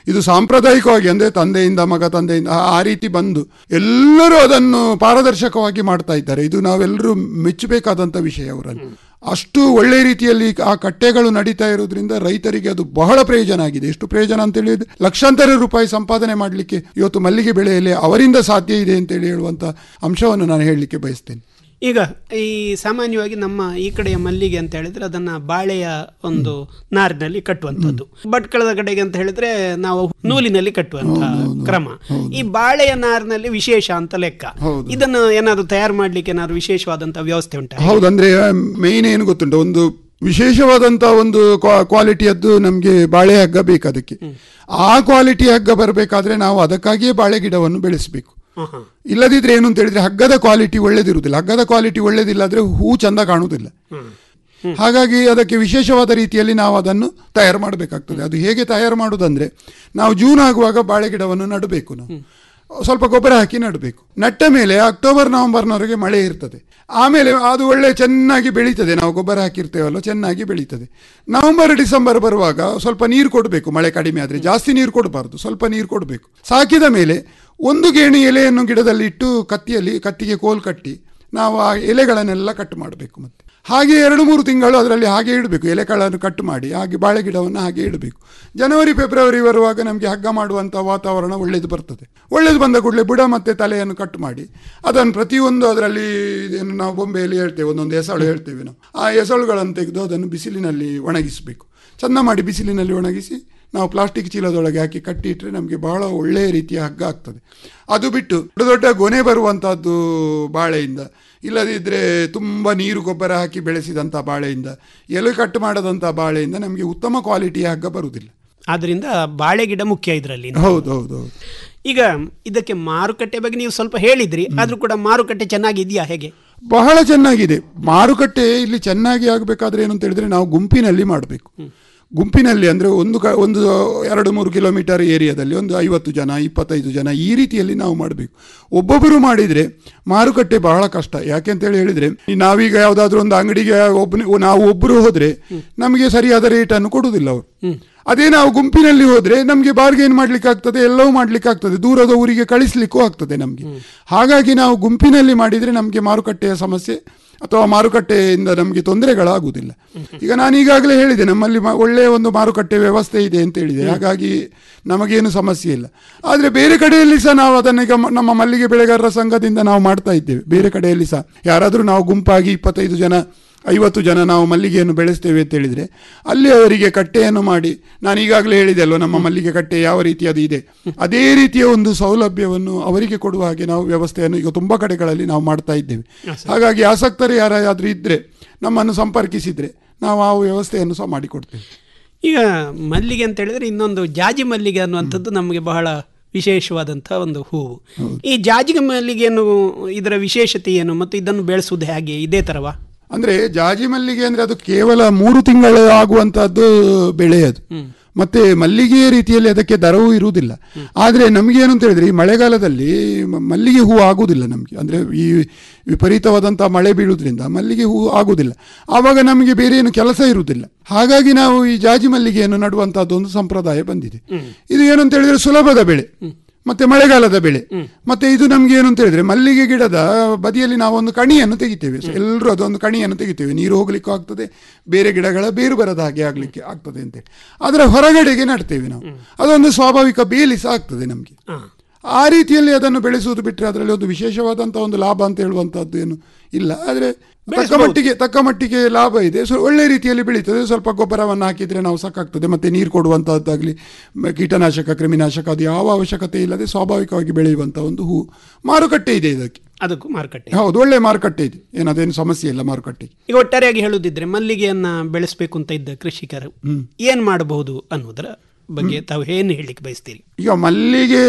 ಇದು ಸಾಂಪ್ರದಾಯಿಕವಾಗಿ ಅಂದ್ರೆ ತಂದೆಯಿಂದ ಮಗ ತಂದೆಯಿಂದ ಆ- ಆ ರೀತಿ ಬಂದು ಎಲ್ಲರೂ ಅದನ್ನು ಪಾರದರ್ಶಕವಾಗಿ ಮಾಡ್ತಾ ಇದ್ದಾರೆ ಇದು ನಾವೆಲ್ಲರೂ ಮೆಚ್ಚಬೇಕಾದಂಥ ವಿಷಯ ಅವರನ್ನು ಅಷ್ಟು ಒಳ್ಳೆ ರೀತಿಯಲ್ಲಿ ಆ ಕಟ್ಟೆಗಳು ನಡೀತಾ ಇರೋದ್ರಿಂದ ರೈತರಿಗೆ ಅದು ಬಹಳ ಪ್ರಯೋಜನ ಆಗಿದೆ ಎಷ್ಟು ಪ್ರಯೋಜನ ಅಂತ ಹೇಳಿದ್ರೆ ಲಕ್ಷಾಂತರ ರೂಪಾಯಿ ಸಂಪಾದನೆ ಮಾಡಲಿಕ್ಕೆ ಇವತ್ತು ಮಲ್ಲಿಗೆ ಬೆಳೆಯಲ್ಲಿ ಅವರಿಂದ ಸಾಧ್ಯ ಇದೆ ಅಂತೇಳಿ ಹೇಳುವಂಥ ಅಂಶವನ್ನು ನಾನು ಹೇಳಲಿಕ್ಕೆ ಬಯಸ್ತೇನೆ ಈಗ ಈ ಸಾಮಾನ್ಯವಾಗಿ ನಮ್ಮ ಈ ಕಡೆಯ ಮಲ್ಲಿಗೆ ಅಂತ ಹೇಳಿದ್ರೆ ಅದನ್ನ ಬಾಳೆಯ ಒಂದು ನಾರಿನಲ್ಲಿ ಕಟ್ಟುವಂಥದ್ದು ಭಟ್ಕಳದ ಕಡೆಗೆ ಅಂತ ಹೇಳಿದ್ರೆ ನಾವು ನೂಲಿನಲ್ಲಿ ಕಟ್ಟುವಂತಹ ಕ್ರಮ ಈ ಬಾಳೆಯ ನಾರಿನಲ್ಲಿ ವಿಶೇಷ ಅಂತ ಲೆಕ್ಕ ಇದನ್ನು ಏನಾದ್ರು ತಯಾರು ಮಾಡ್ಲಿಕ್ಕೆ ಏನಾದ್ರು ವಿಶೇಷವಾದಂತಹ ವ್ಯವಸ್ಥೆ ಉಂಟಾ ಹೌದಂದ್ರೆ ಮೇನ್ ಏನು ಗೊತ್ತುಂಟು ಒಂದು ವಿಶೇಷವಾದಂಥ ಒಂದು ಕ್ವಾಲಿಟಿಯದ್ದು ನಮಗೆ ಬಾಳೆ ಹಗ್ಗ ಬೇಕು ಅದಕ್ಕೆ ಆ ಕ್ವಾಲಿಟಿ ಹಗ್ಗ ಬರಬೇಕಾದ್ರೆ ನಾವು ಅದಕ್ಕಾಗಿಯೇ ಬಾಳೆ ಗಿಡವನ್ನು ಬೆಳೆಸಬೇಕು ಇಲ್ಲದಿದ್ರೆ ಏನು ಅಂತ ಹೇಳಿದ್ರೆ ಹಗ್ಗದ ಕ್ವಾಲಿಟಿ ಒಳ್ಳೇದಿರುವುದಿಲ್ಲ ಹಗ್ಗದ ಕ್ವಾಲಿಟಿ ಒಳ್ಳೇದಿಲ್ಲಾದ್ರೆ ಹೂ ಚಂದ ಕಾಣುವುದಿಲ್ಲ ಹಾಗಾಗಿ ಅದಕ್ಕೆ ವಿಶೇಷವಾದ ರೀತಿಯಲ್ಲಿ ನಾವು ಅದನ್ನು ತಯಾರು ಮಾಡಬೇಕಾಗ್ತದೆ ಅದು ಹೇಗೆ ತಯಾರು ಮಾಡುವುದಂದ್ರೆ ನಾವು ಜೂನ್ ಆಗುವಾಗ ಬಾಳೆ ಗಿಡವನ್ನು ನಡಬೇಕು ನಾವು ಸ್ವಲ್ಪ ಗೊಬ್ಬರ ಹಾಕಿ ನಡಬೇಕು ನಟ್ಟ ಮೇಲೆ ಅಕ್ಟೋಬರ್ ನವೆಂಬರ್ನವರೆಗೆ ಮಳೆ ಇರ್ತದೆ ಆಮೇಲೆ ಅದು ಒಳ್ಳೆ ಚೆನ್ನಾಗಿ ಬೆಳೀತದೆ ನಾವು ಗೊಬ್ಬರ ಹಾಕಿರ್ತೇವಲ್ಲ ಚೆನ್ನಾಗಿ ಬೆಳೀತದೆ ನವೆಂಬರ್ ಡಿಸೆಂಬರ್ ಬರುವಾಗ ಸ್ವಲ್ಪ ನೀರು ಕೊಡಬೇಕು ಮಳೆ ಕಡಿಮೆ ಆದರೆ ಜಾಸ್ತಿ ನೀರು ಕೊಡಬಾರ್ದು ಸ್ವಲ್ಪ ನೀರು ಕೊಡಬೇಕು ಸಾಕಿದ ಮೇಲೆ ಒಂದು ಗೇಣಿ ಎಲೆಯನ್ನು ಗಿಡದಲ್ಲಿ ಇಟ್ಟು ಕತ್ತಿಯಲ್ಲಿ ಕತ್ತಿಗೆ ಕೋಲ್ ಕಟ್ಟಿ ನಾವು ಆ ಎಲೆಗಳನ್ನೆಲ್ಲ ಕಟ್ ಮಾಡಬೇಕು ಮತ್ತೆ ಹಾಗೆ ಎರಡು ಮೂರು ತಿಂಗಳು ಅದರಲ್ಲಿ ಹಾಗೆ ಇಡಬೇಕು ಎಲೆಗಳನ್ನು ಕಟ್ ಮಾಡಿ ಹಾಗೆ ಬಾಳೆ ಗಿಡವನ್ನು ಹಾಗೆ ಇಡಬೇಕು ಜನವರಿ ಫೆಬ್ರವರಿ ಬರುವಾಗ ನಮಗೆ ಹಗ್ಗ ಮಾಡುವಂಥ ವಾತಾವರಣ ಒಳ್ಳೆಯದು ಬರ್ತದೆ ಒಳ್ಳೆಯದು ಬಂದ ಕೂಡಲೇ ಬುಡ ಮತ್ತು ತಲೆಯನ್ನು ಕಟ್ ಮಾಡಿ ಅದನ್ನು ಪ್ರತಿಯೊಂದು ಅದರಲ್ಲಿ ಇದೇನು ನಾವು ಬೊಂಬೆಯಲ್ಲಿ ಹೇಳ್ತೇವೆ ಒಂದೊಂದು ಎಸಳು ಹೇಳ್ತೇವೆ ನಾವು ಆ ಎಸಳುಗಳನ್ನು ತೆಗೆದು ಅದನ್ನು ಬಿಸಿಲಿನಲ್ಲಿ ಒಣಗಿಸಬೇಕು ಚೆಂದ ಮಾಡಿ ಬಿಸಿಲಿನಲ್ಲಿ ಒಣಗಿಸಿ ನಾವು ಪ್ಲಾಸ್ಟಿಕ್ ಚೀಲದೊಳಗೆ ಹಾಕಿ ಕಟ್ಟಿ ಇಟ್ಟರೆ ನಮಗೆ ಬಹಳ ಒಳ್ಳೆಯ ರೀತಿಯ ಹಗ್ಗ ಆಗ್ತದೆ ಅದು ಬಿಟ್ಟು ದೊಡ್ಡ ದೊಡ್ಡ ಗೊನೆ ಬರುವಂಥದ್ದು ಬಾಳೆಯಿಂದ ಇಲ್ಲದಿದ್ದರೆ ತುಂಬ ನೀರು ಗೊಬ್ಬರ ಹಾಕಿ ಬೆಳೆಸಿದಂಥ ಬಾಳೆಯಿಂದ ಎಲೆ ಕಟ್ ಮಾಡದಂಥ ಬಾಳೆಯಿಂದ ನಮಗೆ ಉತ್ತಮ ಕ್ವಾಲಿಟಿಯ ಹಗ್ಗ ಬರುವುದಿಲ್ಲ ಆದ್ರಿಂದ ಬಾಳೆ ಗಿಡ ಮುಖ್ಯ ಇದರಲ್ಲಿ ಹೌದು ಹೌದು ಹೌದು ಈಗ ಇದಕ್ಕೆ ಮಾರುಕಟ್ಟೆ ಬಗ್ಗೆ ನೀವು ಸ್ವಲ್ಪ ಹೇಳಿದ್ರಿ ಆದ್ರೂ ಕೂಡ ಮಾರುಕಟ್ಟೆ ಚೆನ್ನಾಗಿದೆಯಾ ಹೇಗೆ ಬಹಳ ಚೆನ್ನಾಗಿದೆ ಮಾರುಕಟ್ಟೆ ಇಲ್ಲಿ ಚೆನ್ನಾಗಿ ಆಗಬೇಕಾದ್ರೆ ಏನು ಅಂತ ಹೇಳಿದ್ರೆ ನಾವು ಗುಂಪಿನಲ್ಲಿ ಮಾಡಬೇಕು ಗುಂಪಿನಲ್ಲಿ ಅಂದರೆ ಒಂದು ಕ ಒಂದು ಎರಡು ಮೂರು ಕಿಲೋಮೀಟರ್ ಏರಿಯಾದಲ್ಲಿ ಒಂದು ಐವತ್ತು ಜನ ಇಪ್ಪತ್ತೈದು ಜನ ಈ ರೀತಿಯಲ್ಲಿ ನಾವು ಮಾಡಬೇಕು ಒಬ್ಬೊಬ್ಬರು ಮಾಡಿದರೆ ಮಾರುಕಟ್ಟೆ ಬಹಳ ಕಷ್ಟ ಯಾಕೆ ಅಂತೇಳಿ ಹೇಳಿದರೆ ನಾವೀಗ ಯಾವುದಾದ್ರೂ ಒಂದು ಅಂಗಡಿಗೆ ಒಬ್ಬ ನಾವು ಒಬ್ಬರು ಹೋದರೆ ನಮಗೆ ಸರಿಯಾದ ರೇಟನ್ನು ಕೊಡುವುದಿಲ್ಲ ಅವರು ಅದೇ ನಾವು ಗುಂಪಿನಲ್ಲಿ ಹೋದರೆ ನಮಗೆ ಬಾರ್ಗೇನ್ ಮಾಡ್ಲಿಕ್ಕೆ ಆಗ್ತದೆ ಎಲ್ಲವೂ ಮಾಡ್ಲಿಕ್ಕೆ ಆಗ್ತದೆ ದೂರದ ಊರಿಗೆ ಕಳಿಸ್ಲಿಕ್ಕೂ ಆಗ್ತದೆ ನಮಗೆ ಹಾಗಾಗಿ ನಾವು ಗುಂಪಿನಲ್ಲಿ ಮಾಡಿದರೆ ನಮಗೆ ಮಾರುಕಟ್ಟೆಯ ಸಮಸ್ಯೆ ಅಥವಾ ಮಾರುಕಟ್ಟೆಯಿಂದ ನಮಗೆ ತೊಂದರೆಗಳಾಗುವುದಿಲ್ಲ ಈಗ ನಾನು ಈಗಾಗಲೇ ಹೇಳಿದೆ ನಮ್ಮಲ್ಲಿ ಮ- ಒಳ್ಳೆಯ ಒಂದು ಮಾರುಕಟ್ಟೆ ವ್ಯವಸ್ಥೆ ಇದೆ ಅಂತ ಹೇಳಿದೆ ಹಾಗಾಗಿ ನಮಗೇನು ಸಮಸ್ಯೆ ಇಲ್ಲ ಆದರೆ ಬೇರೆ ಕಡೆಯಲ್ಲಿ ಸಹ ನಾವು ಅದನ್ನ ಈಗ ಮ- ನಮ್ಮ ಮಲ್ಲಿಗೆ ಬೆಳೆಗಾರರ ಸಂಘದಿಂದ ನಾವು ಮಾಡ್ತಾ ಇದ್ದೇವೆ ಬೇರೆ ಕಡೆಯಲ್ಲಿ ಸಹ ಯಾರಾದರೂ ನಾವು ಗುಂಪಾಗಿ ಇಪ್ಪತ್ತೈದು ಜನ ಐವತ್ತು ಜನ ನಾವು ಮಲ್ಲಿಗೆಯನ್ನು ಬೆಳೆಸ್ತೇವೆ ಅಂತ ಹೇಳಿದರೆ ಅಲ್ಲಿ ಅವರಿಗೆ ಕಟ್ಟೆಯನ್ನು ಮಾಡಿ ನಾನು ಈಗಾಗಲೇ ಹೇಳಿದೆ ಅಲ್ವ ನಮ್ಮ ಮಲ್ಲಿಗೆ ಕಟ್ಟೆ ಯಾವ ರೀತಿಯದು ಇದೆ ಅದೇ ರೀತಿಯ ಒಂದು ಸೌಲಭ್ಯವನ್ನು ಅವರಿಗೆ ಕೊಡುವ ಹಾಗೆ ನಾವು ವ್ಯವಸ್ಥೆಯನ್ನು ಈಗ ತುಂಬ ಕಡೆಗಳಲ್ಲಿ ನಾವು ಮಾಡ್ತಾ ಇದ್ದೇವೆ ಹಾಗಾಗಿ ಆಸಕ್ತರು ಯಾರಾದರೂ ಇದ್ದರೆ ನಮ್ಮನ್ನು ಸಂಪರ್ಕಿಸಿದರೆ ನಾವು ಆ ವ್ಯವಸ್ಥೆಯನ್ನು ಸಹ ಮಾಡಿಕೊಡ್ತೇವೆ ಈಗ ಮಲ್ಲಿಗೆ ಅಂತ ಹೇಳಿದ್ರೆ ಇನ್ನೊಂದು ಜಾಜಿ ಮಲ್ಲಿಗೆ ಅನ್ನುವಂಥದ್ದು ನಮಗೆ ಬಹಳ ವಿಶೇಷವಾದಂಥ ಒಂದು ಹೂವು ಈ ಜಾಜಿ ಮಲ್ಲಿಗೆಯನ್ನು ಇದರ ವಿಶೇಷತೆ ಏನು ಮತ್ತು ಇದನ್ನು ಬೆಳೆಸುವುದು ಹೇಗೆ ಇದೇ ತರವಾ ಅಂದ್ರೆ ಜಾಜಿ ಮಲ್ಲಿಗೆ ಅಂದ್ರೆ ಅದು ಕೇವಲ ಮೂರು ತಿಂಗಳು ಆಗುವಂತಹದ್ದು ಬೆಳೆ ಅದು ಮತ್ತೆ ಮಲ್ಲಿಗೆ ರೀತಿಯಲ್ಲಿ ಅದಕ್ಕೆ ದರವೂ ಇರುವುದಿಲ್ಲ ಆದರೆ ನಮಗೇನು ಅಂತ ಹೇಳಿದ್ರೆ ಈ ಮಳೆಗಾಲದಲ್ಲಿ ಮ- ಮಲ್ಲಿಗೆ ಹೂ ಆಗುವುದಿಲ್ಲ ನಮಗೆ ಅಂದರೆ ಈ ವಿಪರೀತವಾದಂಥ ಮಳೆ ಬೀಳುವುದರಿಂದ ಮಲ್ಲಿಗೆ ಹೂ ಆಗುವುದಿಲ್ಲ ಆವಾಗ ನಮಗೆ ಬೇರೆ ಏನು ಕೆಲಸ ಇರುವುದಿಲ್ಲ ಹಾಗಾಗಿ ನಾವು ಈ ಜಾಜಿ ಮಲ್ಲಿಗೆಯನ್ನು ನಡುವಂತಹದ್ದು ಒಂದು ಸಂಪ್ರದಾಯ ಬಂದಿದೆ ಇದು ಏನು ಅಂತ ಹೇಳಿದ್ರೆ ಸುಲಭದ ಬೆಳೆ ಮತ್ತೆ ಮಳೆಗಾಲದ ಬೆಳೆ ಮತ್ತೆ ಇದು ನಮ್ಗೆ ಏನು ಅಂತ ಹೇಳಿದ್ರೆ ಮಲ್ಲಿಗೆ ಗಿಡದ ಬದಿಯಲ್ಲಿ ನಾವು ಒಂದು ಕಣಿಯನ್ನು ತೆಗಿತೇವೆ ಎಲ್ಲರೂ ಅದೊಂದು ಕಣಿಯನ್ನು ತೆಗಿತೇವೆ ನೀರು ಹೋಗ್ಲಿಕ್ಕೂ ಆಗ್ತದೆ ಬೇರೆ ಗಿಡಗಳ ಬೇರು ಬರದ ಹಾಗೆ ಆಗ್ಲಿಕ್ಕೆ ಆಗ್ತದೆ ಅಂತೇಳಿ ಅದರ ಹೊರಗಡೆಗೆ ನಡ್ತೇವೆ ನಾವು ಅದೊಂದು ಸ್ವಾಭಾವಿಕ ಬೇಲಿ ಸಹ ಆಗ್ತದೆ ನಮಗೆ ಆ ರೀತಿಯಲ್ಲಿ ಅದನ್ನು ಬೆಳೆಸುವುದು ಬಿಟ್ಟರೆ ಅದರಲ್ಲಿ ಒಂದು ವಿಶೇಷವಾದಂತಹ ಒಂದು ಲಾಭ ಅಂತ ಹೇಳುವಂತಹದ್ದು ಏನು ಇಲ್ಲ ಆದರೆ ತಕ್ಕ ಮಟ್ಟಿಗೆ ತಕ್ಕ ಮಟ್ಟಿಗೆ ಲಾಭ ಇದೆ ಸೊ ಒಳ್ಳೆ ರೀತಿಯಲ್ಲಿ ಬೆಳೀತದೆ ಸ್ವಲ್ಪ ಗೊಬ್ಬರವನ್ನು ಹಾಕಿದ್ರೆ ನಾವು ಸಾಕಾಗ್ತದೆ ಮತ್ತೆ ನೀರು ಕೊಡುವಂತಹದ್ದಾಗಲಿ ಮ- ಕೀಟನಾಶಕ ಕ್ರಿಮಿನಾಶಕ ಅದು ಯಾವ ಅವಶ್ಯಕತೆ ಇಲ್ಲದೆ ಸ್ವಾಭಾವಿಕವಾಗಿ ಬೆಳೆಯುವಂಥ ಒಂದು ಹೂ ಮಾರುಕಟ್ಟೆ ಇದೆ ಇದಕ್ಕೆ ಅದಕ್ಕೂ ಮಾರುಕಟ್ಟೆ ಹೌದು ಒಳ್ಳೆ ಮಾರುಕಟ್ಟೆ ಇದೆ ಏನದೇನು ಸಮಸ್ಯೆ ಇಲ್ಲ ಮಾರುಕಟ್ಟೆಗೆ ಈಗ ಒಟ್ಟಾರೆಯಾಗಿ ಹೇಳುದಿದ್ರೆ ಮಲ್ಲಿಗೆಯನ್ನ ಬೆಳೆಸಬೇಕು ಅಂತ ಇದ್ದ ಕೃಷಿಕರು ಏನ್ ಮಾಡಬಹುದು ಅನ್ನೋದರ ಬಗ್ಗೆ ತಾವು ಏನು ಹೇಳಲಿಕ್ಕೆ ಬಯಸ್ತೀರಿ ಈಗ ಮಲ್ಲಿಗೆ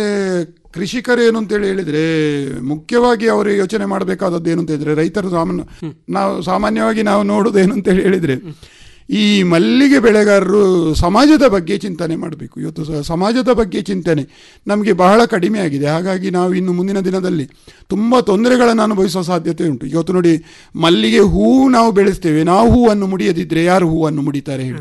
ಕೃಷಿಕರು ಏನು ಅಂತೇಳಿ ಹೇಳಿದ್ರೆ ಮುಖ್ಯವಾಗಿ ಅವರು ಯೋಚನೆ ಮಾಡಬೇಕಾದದ್ದು ಏನು ಅಂತ ಹೇಳಿದ್ರೆ ರೈತರು ಸಾಮಾನ್ಯ ನಾವು ಸಾಮಾನ್ಯವಾಗಿ ನಾವು ನೋಡುವುದು ಏನು ಅಂತೇಳಿ ಹೇಳಿದ್ರೆ ಈ ಮಲ್ಲಿಗೆ ಬೆಳೆಗಾರರು ಸಮಾಜದ ಬಗ್ಗೆ ಚಿಂತನೆ ಮಾಡಬೇಕು ಇವತ್ತು ಸ- ಸಮಾಜದ ಬಗ್ಗೆ ಚಿಂತನೆ ನಮಗೆ ಬಹಳ ಕಡಿಮೆ ಆಗಿದೆ ಹಾಗಾಗಿ ನಾವು ಇನ್ನು ಮುಂದಿನ ದಿನದಲ್ಲಿ ತುಂಬ ತೊಂದರೆಗಳನ್ನು ಅನುಭವಿಸುವ ಸಾಧ್ಯತೆ ಉಂಟು ಇವತ್ತು ನೋಡಿ ಮಲ್ಲಿಗೆ ಹೂವು ನಾವು ಬೆಳೆಸ್ತೇವೆ ನಾವು ಹೂವನ್ನು ಮುಡಿಯದಿದ್ದರೆ ಯಾರು ಹೂವನ್ನು ಮುಡಿತಾರೆ ಹೇಳಿ